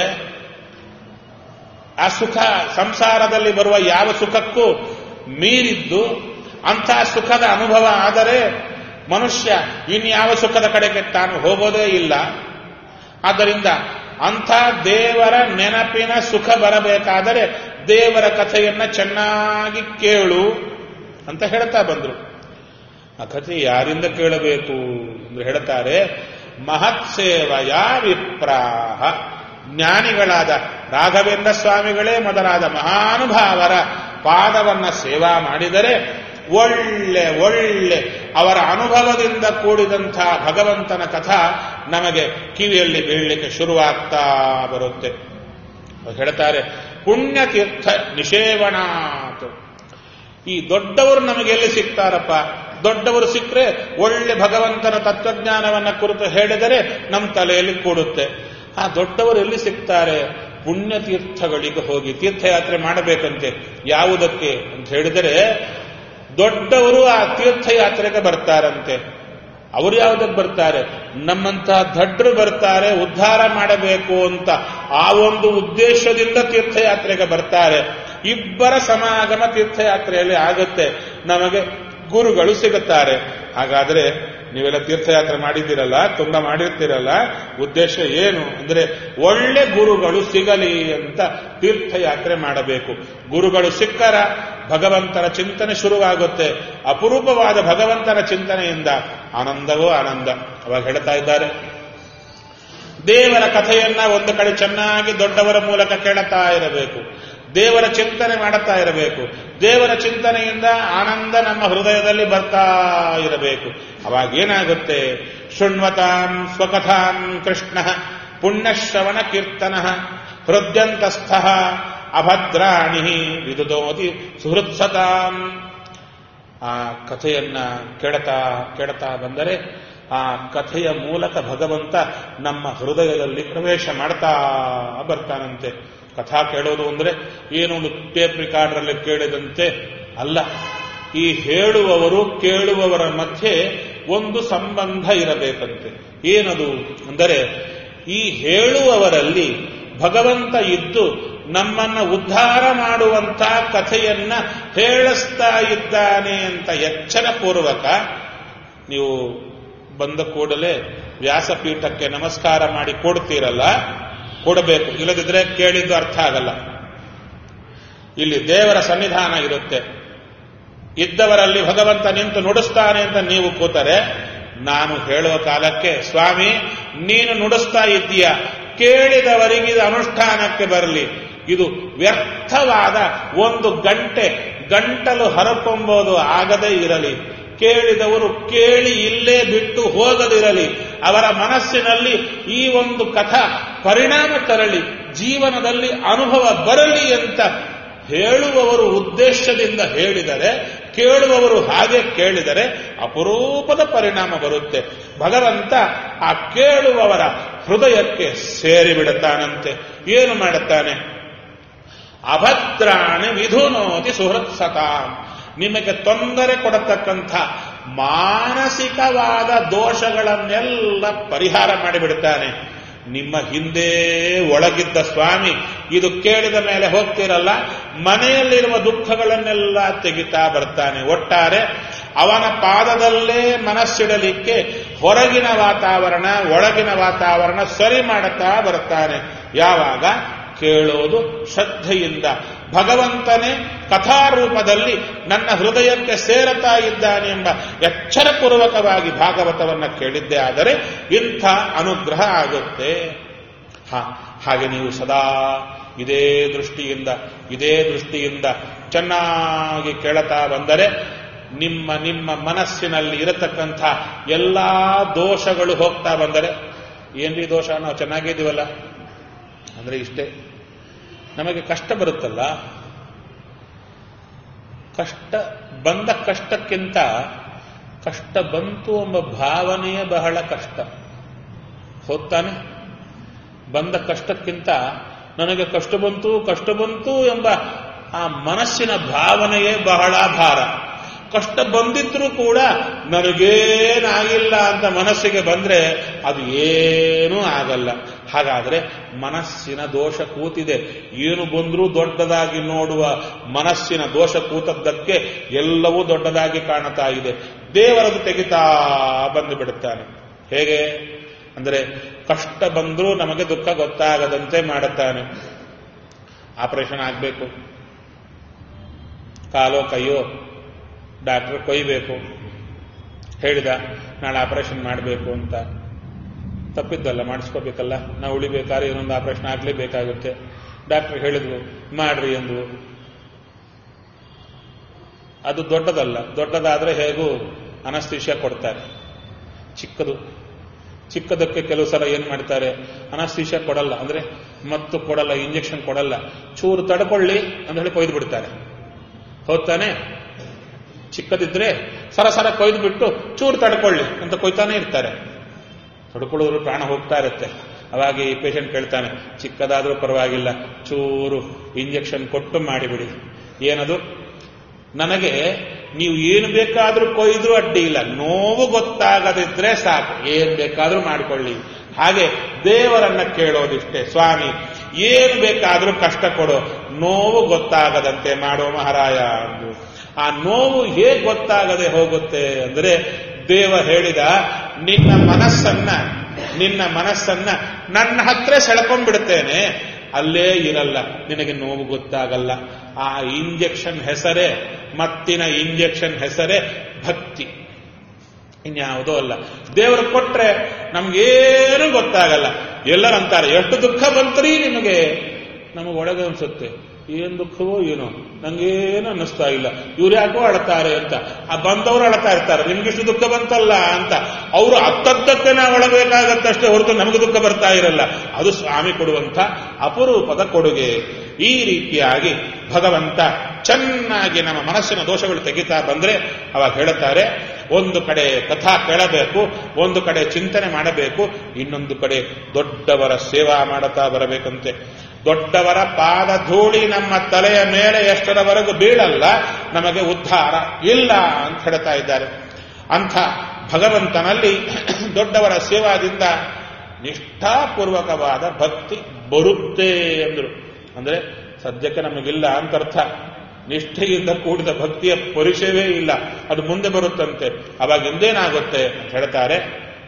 ಆ ಸುಖ ಸಂಸಾರದಲ್ಲಿ ಬರುವ ಯಾವ ಸುಖಕ್ಕೂ ಮೀರಿದ್ದು ಅಂಥ ಸುಖದ ಅನುಭವ ಆದರೆ ಮನುಷ್ಯ ಇನ್ಯಾವ ಸುಖದ ಕಡೆಗೆ ತಾನು ಹೋಗೋದೇ ಇಲ್ಲ ಆದ್ದರಿಂದ ಅಂಥ ದೇವರ ನೆನಪಿನ ಸುಖ ಬರಬೇಕಾದರೆ ದೇವರ ಕಥೆಯನ್ನ ಚೆನ್ನಾಗಿ ಕೇಳು ಅಂತ ಹೇಳ್ತಾ ಬಂದ್ರು ಆ ಕಥೆ ಯಾರಿಂದ ಕೇಳಬೇಕು ಎಂದು ಹೇಳ್ತಾರೆ ಮಹತ್ ಸೇವಯ ವಿಪ್ರಾಹ ಜ್ಞಾನಿಗಳಾದ ರಾಘವೇಂದ್ರ ಸ್ವಾಮಿಗಳೇ ಮೊದಲಾದ ಮಹಾನುಭಾವರ ಪಾದವನ್ನ ಸೇವಾ ಮಾಡಿದರೆ ಒಳ್ಳೆ ಒಳ್ಳೆ ಅವರ ಅನುಭವದಿಂದ ಕೂಡಿದಂಥ ಭಗವಂತನ ಕಥಾ ನಮಗೆ ಕಿವಿಯಲ್ಲಿ ಬೀಳಲಿಕ್ಕೆ ಶುರುವಾಗ್ತಾ ಬರುತ್ತೆ ಅವ್ರು ಹೇಳ್ತಾರೆ ಪುಣ್ಯತೀರ್ಥ ನಿಷೇವಣಾತ್ ಈ ದೊಡ್ಡವರು ನಮಗೆ ಎಲ್ಲಿ ಸಿಗ್ತಾರಪ್ಪ ದೊಡ್ಡವರು ಸಿಕ್ಕರೆ ಒಳ್ಳೆ ಭಗವಂತನ ತತ್ವಜ್ಞಾನವನ್ನ ಕುರಿತು ಹೇಳಿದರೆ ನಮ್ಮ ತಲೆಯಲ್ಲಿ ಕೂಡುತ್ತೆ ಆ ದೊಡ್ಡವರು ಎಲ್ಲಿ ಸಿಗ್ತಾರೆ ಪುಣ್ಯತೀರ್ಥಗಳಿಗೆ ಹೋಗಿ ತೀರ್ಥಯಾತ್ರೆ ಮಾಡಬೇಕಂತೆ ಯಾವುದಕ್ಕೆ ಅಂತ ಹೇಳಿದರೆ ದೊಡ್ಡವರು ಆ ತೀರ್ಥಯಾತ್ರೆಗೆ ಬರ್ತಾರಂತೆ ಅವರು ಯಾವುದಕ್ಕೆ ಬರ್ತಾರೆ ನಮ್ಮಂತ ದಡ್ಡರು ಬರ್ತಾರೆ ಉದ್ಧಾರ ಮಾಡಬೇಕು ಅಂತ ಆ ಒಂದು ಉದ್ದೇಶದಿಂದ ತೀರ್ಥಯಾತ್ರೆಗೆ ಬರ್ತಾರೆ ಇಬ್ಬರ ಸಮಾಗಮ ತೀರ್ಥಯಾತ್ರೆಯಲ್ಲಿ ಆಗುತ್ತೆ ನಮಗೆ ಗುರುಗಳು ಸಿಗುತ್ತಾರೆ ಹಾಗಾದ್ರೆ ನೀವೆಲ್ಲ ತೀರ್ಥಯಾತ್ರೆ ಮಾಡಿದ್ದೀರಲ್ಲ ತುಂಬಾ ಮಾಡಿರ್ತೀರಲ್ಲ ಉದ್ದೇಶ ಏನು ಅಂದ್ರೆ ಒಳ್ಳೆ ಗುರುಗಳು ಸಿಗಲಿ ಅಂತ ತೀರ್ಥಯಾತ್ರೆ ಮಾಡಬೇಕು ಗುರುಗಳು ಸಿಕ್ಕರ ಭಗವಂತನ ಚಿಂತನೆ ಶುರುವಾಗುತ್ತೆ ಅಪರೂಪವಾದ ಭಗವಂತನ ಚಿಂತನೆಯಿಂದ ಆನಂದವೋ ಆನಂದ ಅವಾಗ ಹೇಳ್ತಾ ಇದ್ದಾರೆ ದೇವರ ಕಥೆಯನ್ನ ಒಂದು ಕಡೆ ಚೆನ್ನಾಗಿ ದೊಡ್ಡವರ ಮೂಲಕ ಕೇಳುತ್ತಾ ಇರಬೇಕು ದೇವರ ಚಿಂತನೆ ಮಾಡುತ್ತಾ ಇರಬೇಕು ದೇವರ ಚಿಂತನೆಯಿಂದ ಆನಂದ ನಮ್ಮ ಹೃದಯದಲ್ಲಿ ಬರ್ತಾ ಇರಬೇಕು ಅವಾಗ ಏನಾಗುತ್ತೆ ಶೃಣ್ವತಾಂ ಸ್ವಕಥಾಂ ಕೃಷ್ಣ ಪುಣ್ಯಶ್ರವಣ ಕೀರ್ತನ ಹೃದಯಂತಸ್ಥ ಅಭದ್ರಾಣಿ ವಿದುದೋತಿ ಸುಹೃತ್ಸತಾಂ ಆ ಕಥೆಯನ್ನ ಕೇಳ್ತಾ ಕೇಳ್ತಾ ಬಂದರೆ ಆ ಕಥೆಯ ಮೂಲಕ ಭಗವಂತ ನಮ್ಮ ಹೃದಯದಲ್ಲಿ ಪ್ರವೇಶ ಮಾಡ್ತಾ ಬರ್ತಾನಂತೆ ಕಥಾ ಕೇಳೋದು ಅಂದ್ರೆ ಏನು ಒಂದು ಟೇಪ್ ರಿಕಾರ್ಡರಲ್ಲಿ ಕೇಳಿದಂತೆ ಅಲ್ಲ ಈ ಹೇಳುವವರು ಕೇಳುವವರ ಮಧ್ಯೆ ಒಂದು ಸಂಬಂಧ ಇರಬೇಕಂತೆ ಏನದು ಅಂದರೆ ಈ ಹೇಳುವವರಲ್ಲಿ ಭಗವಂತ ಇದ್ದು ನಮ್ಮನ್ನ ಉದ್ಧಾರ ಮಾಡುವಂತ ಕಥೆಯನ್ನ ಹೇಳಿಸ್ತಾ ಇದ್ದಾನೆ ಅಂತ ಎಚ್ಚರ ಪೂರ್ವಕ ನೀವು ಬಂದ ಕೂಡಲೇ ವ್ಯಾಸಪೀಠಕ್ಕೆ ನಮಸ್ಕಾರ ಮಾಡಿ ಕೊಡ್ತೀರಲ್ಲ ಕೊಡಬೇಕು ಇಲ್ಲದಿದ್ರೆ ಕೇಳಿದ್ದು ಅರ್ಥ ಆಗಲ್ಲ ಇಲ್ಲಿ ದೇವರ ಸನ್ನಿಧಾನ ಇರುತ್ತೆ ಇದ್ದವರಲ್ಲಿ ಭಗವಂತ ನಿಂತು ನುಡಿಸ್ತಾನೆ ಅಂತ ನೀವು ಕೂತರೆ ನಾನು ಹೇಳುವ ಕಾಲಕ್ಕೆ ಸ್ವಾಮಿ ನೀನು ನುಡಿಸ್ತಾ ಇದ್ದೀಯ ಕೇಳಿದವರಿಗೆ ಇದು ಅನುಷ್ಠಾನಕ್ಕೆ ಬರಲಿ ಇದು ವ್ಯರ್ಥವಾದ ಒಂದು ಗಂಟೆ ಗಂಟಲು ಹೊರಕೊಂಬೋದು ಆಗದೇ ಇರಲಿ ಕೇಳಿದವರು ಕೇಳಿ ಇಲ್ಲೇ ಬಿಟ್ಟು ಹೋಗದಿರಲಿ ಅವರ ಮನಸ್ಸಿನಲ್ಲಿ ಈ ಒಂದು ಕಥಾ ಪರಿಣಾಮ ತರಲಿ ಜೀವನದಲ್ಲಿ ಅನುಭವ ಬರಲಿ ಅಂತ ಹೇಳುವವರು ಉದ್ದೇಶದಿಂದ ಹೇಳಿದರೆ ಕೇಳುವವರು ಹಾಗೆ ಕೇಳಿದರೆ ಅಪರೂಪದ ಪರಿಣಾಮ ಬರುತ್ತೆ ಭಗವಂತ ಆ ಕೇಳುವವರ ಹೃದಯಕ್ಕೆ ಸೇರಿಬಿಡುತ್ತಾನಂತೆ ಏನು ಮಾಡುತ್ತಾನೆ ಅಭದ್ರಾಣಿ ವಿಧುನೋತಿ ಸುಹೃತ್ಸತಾಂ ನಿಮಗೆ ತೊಂದರೆ ಕೊಡತಕ್ಕಂಥ ಮಾನಸಿಕವಾದ ದೋಷಗಳನ್ನೆಲ್ಲ ಪರಿಹಾರ ಮಾಡಿಬಿಡ್ತಾನೆ ನಿಮ್ಮ ಹಿಂದೆ ಒಳಗಿದ್ದ ಸ್ವಾಮಿ ಇದು ಕೇಳಿದ ಮೇಲೆ ಹೋಗ್ತಿರಲ್ಲ ಮನೆಯಲ್ಲಿರುವ ದುಃಖಗಳನ್ನೆಲ್ಲ ತೆಗಿತಾ ಬರ್ತಾನೆ ಒಟ್ಟಾರೆ ಅವನ ಪಾದದಲ್ಲೇ ಮನಸ್ಸಿಡಲಿಕ್ಕೆ ಹೊರಗಿನ ವಾತಾವರಣ ಒಳಗಿನ ವಾತಾವರಣ ಸರಿ ಮಾಡುತ್ತಾ ಬರ್ತಾನೆ ಯಾವಾಗ ಕೇಳೋದು ಶ್ರದ್ಧೆಯಿಂದ ಭಗವಂತನೇ ಕಥಾರೂಪದಲ್ಲಿ ನನ್ನ ಹೃದಯಕ್ಕೆ ಸೇರತಾ ಇದ್ದಾನೆ ಎಂಬ ಎಚ್ಚರಪೂರ್ವಕವಾಗಿ ಭಾಗವತವನ್ನ ಕೇಳಿದ್ದೇ ಆದರೆ ಇಂಥ ಅನುಗ್ರಹ ಆಗುತ್ತೆ ಹ ಹಾಗೆ ನೀವು ಸದಾ ಇದೇ ದೃಷ್ಟಿಯಿಂದ ಇದೇ ದೃಷ್ಟಿಯಿಂದ ಚೆನ್ನಾಗಿ ಕೇಳತಾ ಬಂದರೆ ನಿಮ್ಮ ನಿಮ್ಮ ಮನಸ್ಸಿನಲ್ಲಿ ಇರತಕ್ಕಂಥ ಎಲ್ಲಾ ದೋಷಗಳು ಹೋಗ್ತಾ ಬಂದರೆ ಏನ್ರಿ ದೋಷ ನಾವು ಚೆನ್ನಾಗಿದ್ದೀವಲ್ಲ ಅಂದ್ರೆ ಇಷ್ಟೇ ನಮಗೆ ಕಷ್ಟ ಬರುತ್ತಲ್ಲ ಕಷ್ಟ ಬಂದ ಕಷ್ಟಕ್ಕಿಂತ ಕಷ್ಟ ಬಂತು ಎಂಬ ಭಾವನೆಯೇ ಬಹಳ ಕಷ್ಟ ಹೋಗ್ತಾನೆ ಬಂದ ಕಷ್ಟಕ್ಕಿಂತ ನನಗೆ ಕಷ್ಟ ಬಂತು ಕಷ್ಟ ಬಂತು ಎಂಬ ಆ ಮನಸ್ಸಿನ ಭಾವನೆಯೇ ಬಹಳ ಭಾರ ಕಷ್ಟ ಬಂದಿದ್ರೂ ಕೂಡ ನನಗೇನಾಗಿಲ್ಲ ಅಂತ ಮನಸ್ಸಿಗೆ ಬಂದ್ರೆ ಅದು ಏನೂ ಆಗಲ್ಲ ಹಾಗಾದ್ರೆ ಮನಸ್ಸಿನ ದೋಷ ಕೂತಿದೆ ಏನು ಬಂದರೂ ದೊಡ್ಡದಾಗಿ ನೋಡುವ ಮನಸ್ಸಿನ ದೋಷ ಕೂತದ್ದಕ್ಕೆ ಎಲ್ಲವೂ ದೊಡ್ಡದಾಗಿ ಕಾಣುತ್ತಾ ಇದೆ ದೇವರದು ತೆಗಿತಾ ಬಂದು ಬಿಡುತ್ತಾನೆ ಹೇಗೆ ಅಂದರೆ ಕಷ್ಟ ಬಂದರೂ ನಮಗೆ ದುಃಖ ಗೊತ್ತಾಗದಂತೆ ಮಾಡುತ್ತಾನೆ ಆಪರೇಷನ್ ಆಗಬೇಕು ಕಾಲೋ ಕೈಯೋ ಡಾಕ್ಟರ್ ಕೊಯ್ಬೇಕು ಹೇಳಿದ ನಾಳೆ ಆಪರೇಷನ್ ಮಾಡಬೇಕು ಅಂತ ತಪ್ಪಿದ್ದಲ್ಲ ಮಾಡಿಸ್ಕೋಬೇಕಲ್ಲ ನಾವು ಉಳಿಬೇಕಾದ್ರೆ ಇನ್ನೊಂದು ಆಪರೇಷನ್ ಆಗಲೇಬೇಕಾಗುತ್ತೆ ಡಾಕ್ಟರ್ ಹೇಳಿದ್ವು ಮಾಡ್ರಿ ಎಂದು ಅದು ದೊಡ್ಡದಲ್ಲ ದೊಡ್ಡದಾದ್ರೆ ಹೇಗೂ ಅನಸ್ತೀಶಿಯಾ ಕೊಡ್ತಾರೆ ಚಿಕ್ಕದು ಚಿಕ್ಕದಕ್ಕೆ ಕೆಲವು ಸಲ ಏನ್ ಮಾಡ್ತಾರೆ ಅನಸ್ತೀಶಿಯಾ ಕೊಡಲ್ಲ ಅಂದ್ರೆ ಮತ್ತು ಕೊಡಲ್ಲ ಇಂಜೆಕ್ಷನ್ ಕೊಡಲ್ಲ ಚೂರು ತಡ್ಕೊಳ್ಳಿ ಅಂತ ಹೇಳಿ ಕೊಯ್ದು ಬಿಡ್ತಾರೆ ಹೋಗ್ತಾನೆ ಚಿಕ್ಕದಿದ್ರೆ ಸರ ಸರ ಕೊಯ್ದು ಬಿಟ್ಟು ಚೂರು ತಡ್ಕೊಳ್ಳಿ ಅಂತ ಕೊಯ್ತಾನೆ ಇರ್ತಾರೆ ತಡ್ಕೊಳ್ಳೋರು ಪ್ರಾಣ ಹೋಗ್ತಾ ಇರುತ್ತೆ ಅವಾಗ ಈ ಪೇಷಂಟ್ ಕೇಳ್ತಾನೆ ಚಿಕ್ಕದಾದ್ರೂ ಪರವಾಗಿಲ್ಲ ಚೂರು ಇಂಜೆಕ್ಷನ್ ಕೊಟ್ಟು ಮಾಡಿಬಿಡಿ ಏನದು ನನಗೆ ನೀವು ಏನು ಬೇಕಾದ್ರೂ ಕೊಯ್ದ್ರು ಅಡ್ಡಿ ಇಲ್ಲ ನೋವು ಗೊತ್ತಾಗದಿದ್ರೆ ಸಾಕು ಏನ್ ಬೇಕಾದ್ರೂ ಮಾಡಿಕೊಳ್ಳಿ ಹಾಗೆ ದೇವರನ್ನ ಕೇಳೋದಿಷ್ಟೇ ಸ್ವಾಮಿ ಏನು ಬೇಕಾದ್ರೂ ಕಷ್ಟ ಕೊಡು ನೋವು ಗೊತ್ತಾಗದಂತೆ ಮಾಡೋ ಮಹಾರಾಯ ಅಂದು ಆ ನೋವು ಹೇಗೆ ಗೊತ್ತಾಗದೆ ಹೋಗುತ್ತೆ ಅಂದ್ರೆ ದೇವ ಹೇಳಿದ ನಿನ್ನ ಮನಸ್ಸನ್ನ ನಿನ್ನ ಮನಸ್ಸನ್ನ ನನ್ನ ಹತ್ರ ಸೆಳ್ಕೊಂಡ್ಬಿಡ್ತೇನೆ ಅಲ್ಲೇ ಇರಲ್ಲ ನಿನಗೆ ನೋವು ಗೊತ್ತಾಗಲ್ಲ ಆ ಇಂಜೆಕ್ಷನ್ ಹೆಸರೇ ಮತ್ತಿನ ಇಂಜೆಕ್ಷನ್ ಹೆಸರೇ ಭಕ್ತಿ ಇನ್ಯಾವುದೋ ಅಲ್ಲ ದೇವರು ಕೊಟ್ರೆ ನಮ್ಗೇನು ಗೊತ್ತಾಗಲ್ಲ ಎಲ್ಲರಂತಾರೆ ಎಷ್ಟು ದುಃಖ ಬಂತ್ರಿ ನಿಮಗೆ ನಮಗೆ ಒಳಗೆ ಅನ್ಸುತ್ತೆ ಏನ್ ದುಃಖವೋ ಏನೋ ನಂಗೇನು ಅನ್ನಿಸ್ತಾ ಇಲ್ಲ ಇವ್ರು ಯಾಕೋ ಅಳ್ತಾರೆ ಅಂತ ಆ ಬಂದವರು ಅಳ್ತಾ ಇರ್ತಾರೆ ನಿಮ್ಗಿಷ್ಟು ದುಃಖ ಬಂತಲ್ಲ ಅಂತ ಅವರು ಅತ್ತದ್ದಕ್ಕೆ ನಾವು ಒಳಬೇಕಾಗತ್ತಷ್ಟೇ ಹೊರತು ನಮಗೆ ದುಃಖ ಬರ್ತಾ ಇರಲ್ಲ ಅದು ಸ್ವಾಮಿ ಕೊಡುವಂತ ಅಪರೂಪದ ಕೊಡುಗೆ ಈ ರೀತಿಯಾಗಿ ಭಗವಂತ ಚೆನ್ನಾಗಿ ನಮ್ಮ ಮನಸ್ಸಿನ ದೋಷಗಳು ತೆಗಿತಾ ಬಂದ್ರೆ ಅವಾಗ ಹೇಳುತ್ತಾರೆ ಒಂದು ಕಡೆ ಕಥಾ ಕೇಳಬೇಕು ಒಂದು ಕಡೆ ಚಿಂತನೆ ಮಾಡಬೇಕು ಇನ್ನೊಂದು ಕಡೆ ದೊಡ್ಡವರ ಸೇವಾ ಮಾಡುತ್ತಾ ಬರಬೇಕಂತೆ ದೊಡ್ಡವರ ಪಾದ ಧೂಳಿ ನಮ್ಮ ತಲೆಯ ಮೇಲೆ ಎಷ್ಟರವರೆಗೂ ಬೀಳಲ್ಲ ನಮಗೆ ಉದ್ಧಾರ ಇಲ್ಲ ಅಂತ ಹೇಳ್ತಾ ಇದ್ದಾರೆ ಅಂಥ ಭಗವಂತನಲ್ಲಿ ದೊಡ್ಡವರ ಸೇವಾದಿಂದ ನಿಷ್ಠಾಪೂರ್ವಕವಾದ ಭಕ್ತಿ ಬರುತ್ತೆ ಎಂದರು ಅಂದ್ರೆ ಸದ್ಯಕ್ಕೆ ನಮಗಿಲ್ಲ ಅಂತ ಅರ್ಥ ನಿಷ್ಠೆಯಿಂದ ಕೂಡಿದ ಭಕ್ತಿಯ ಪರಿಚಯವೇ ಇಲ್ಲ ಅದು ಮುಂದೆ ಬರುತ್ತಂತೆ ಅವಾಗ ಎಂದೇನಾಗುತ್ತೆ ಅಂತ ಹೇಳ್ತಾರೆ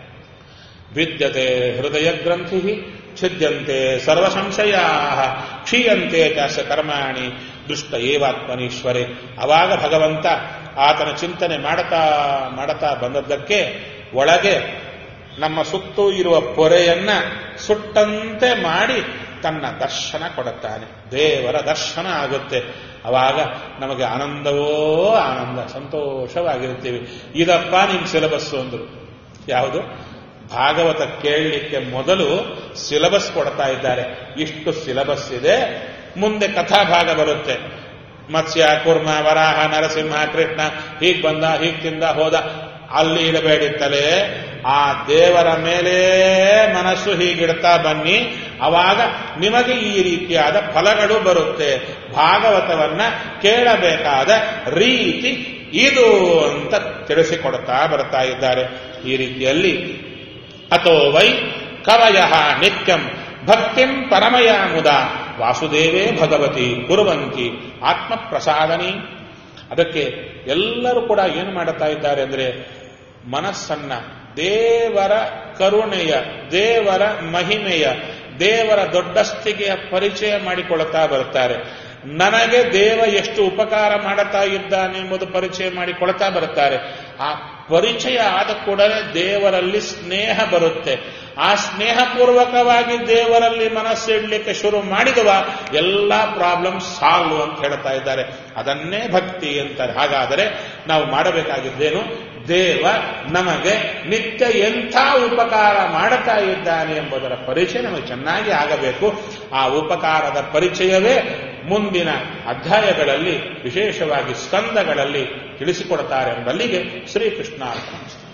ವಿದ್ಯತೆ ಹೃದಯ ಗ್ರಂಥಿ ಛಿದ್ಯಂತೆ ಸರ್ವ ಸಂಶಯ ಕ್ಷೀಯಂತೆ ಚಾಸ ಕರ್ಮಾಣಿ ದೃಷ್ಟ ಏವಾತ್ಮನೀಶ್ವರೇ ಅವಾಗ ಭಗವಂತ ಆತನ ಚಿಂತನೆ ಮಾಡತಾ ಮಾಡತಾ ಬಂದದ್ದಕ್ಕೆ ಒಳಗೆ ನಮ್ಮ ಸುತ್ತೂ ಇರುವ ಪೊರೆಯನ್ನ ಸುಟ್ಟಂತೆ ಮಾಡಿ ತನ್ನ ದರ್ಶನ ಕೊಡುತ್ತಾನೆ ದೇವರ ದರ್ಶನ ಆಗುತ್ತೆ ಅವಾಗ ನಮಗೆ ಆನಂದವೋ ಆನಂದ ಸಂತೋಷವಾಗಿರುತ್ತೀವಿ ಇದಪ್ಪ ನಿಮ್ಮ ಸಿಲೆಬಸ್ ಅಂದರು ಯಾವುದು ಭಾಗವತ ಕೇಳಲಿಕ್ಕೆ ಮೊದಲು ಸಿಲೆಬಸ್ ಕೊಡ್ತಾ ಇದ್ದಾರೆ ಇಷ್ಟು ಸಿಲೆಬಸ್ ಇದೆ ಮುಂದೆ ಕಥಾಭಾಗ ಬರುತ್ತೆ ಮತ್ಸ್ಯ ಕೂರ್ಮ ವರಾಹ ನರಸಿಂಹ ಕೃಷ್ಣ ಹೀಗ್ ಬಂದ ಹೀಗ್ ತಿಂದ ಹೋದ ಅಲ್ಲಿ ಇಡಬೇಡಿತ್ತಲೇ ಆ ದೇವರ ಮೇಲೆ ಮನಸ್ಸು ಹೀಗಿಡ್ತಾ ಬನ್ನಿ ಅವಾಗ ನಿಮಗೆ ಈ ರೀತಿಯಾದ ಫಲಗಳು ಬರುತ್ತೆ ಭಾಗವತವನ್ನ ಕೇಳಬೇಕಾದ ರೀತಿ ಇದು ಅಂತ ತಿಳಿಸಿಕೊಡ್ತಾ ಬರ್ತಾ ಇದ್ದಾರೆ ಈ ರೀತಿಯಲ್ಲಿ ಅಥೋ ವೈ ಕವಯ ನಿತ್ಯಂ ಭಕ್ತಿಂ ಪರಮಯ ಮುದ ವಾಸುದೇವೇ ಭಗವತಿ ಕುರುವಂತಿ ಆತ್ಮ ಪ್ರಸಾದನಿ ಅದಕ್ಕೆ ಎಲ್ಲರೂ ಕೂಡ ಏನು ಮಾಡುತ್ತಾ ಇದ್ದಾರೆ ಅಂದ್ರೆ ಮನಸ್ಸನ್ನ ದೇವರ ಕರುಣೆಯ ದೇವರ ಮಹಿಮೆಯ ದೇವರ ದೊಡ್ಡಸ್ತಿಗೆಯ ಪರಿಚಯ ಮಾಡಿಕೊಳ್ಳುತ್ತಾ ಬರ್ತಾರೆ ನನಗೆ ದೇವ ಎಷ್ಟು ಉಪಕಾರ ಮಾಡುತ್ತಾ ಇದ್ದಾನೆ ಎಂಬುದು ಪರಿಚಯ ಮಾಡಿಕೊಳ್ತಾ ಬರುತ್ತಾರೆ ಆ ಪರಿಚಯ ಆದ ಕೂಡಲೇ ದೇವರಲ್ಲಿ ಸ್ನೇಹ ಬರುತ್ತೆ ಆ ಸ್ನೇಹಪೂರ್ವಕವಾಗಿ ದೇವರಲ್ಲಿ ಮನಸ್ಸಿಡ್ಲಿಕ್ಕೆ ಶುರು ಮಾಡಿದವ ಎಲ್ಲ ಪ್ರಾಬ್ಲಮ್ ಸಾಲ್ವ್ ಅಂತ ಹೇಳ್ತಾ ಇದ್ದಾರೆ ಅದನ್ನೇ ಭಕ್ತಿ ಅಂತಾರೆ ಹಾಗಾದರೆ ನಾವು ಮಾಡಬೇಕಾಗಿದ್ದೇನು ದೇವ ನಮಗೆ ನಿತ್ಯ ಎಂಥ ಉಪಕಾರ ಮಾಡುತ್ತಾ ಇದ್ದಾನೆ ಎಂಬುದರ ಪರಿಚಯ ನಮಗೆ ಚೆನ್ನಾಗಿ ಆಗಬೇಕು ಆ ಉಪಕಾರದ ಪರಿಚಯವೇ ಮುಂದಿನ ಅಧ್ಯಾಯಗಳಲ್ಲಿ ವಿಶೇಷವಾಗಿ ಸ್ಕಂದಗಳಲ್ಲಿ ತಿಳಿಸಿಕೊಡ್ತಾರೆ ಎಂಬಲ್ಲಿಗೆ ಶ್ರೀಕೃಷ್ಣ ಅರ್ಪಣ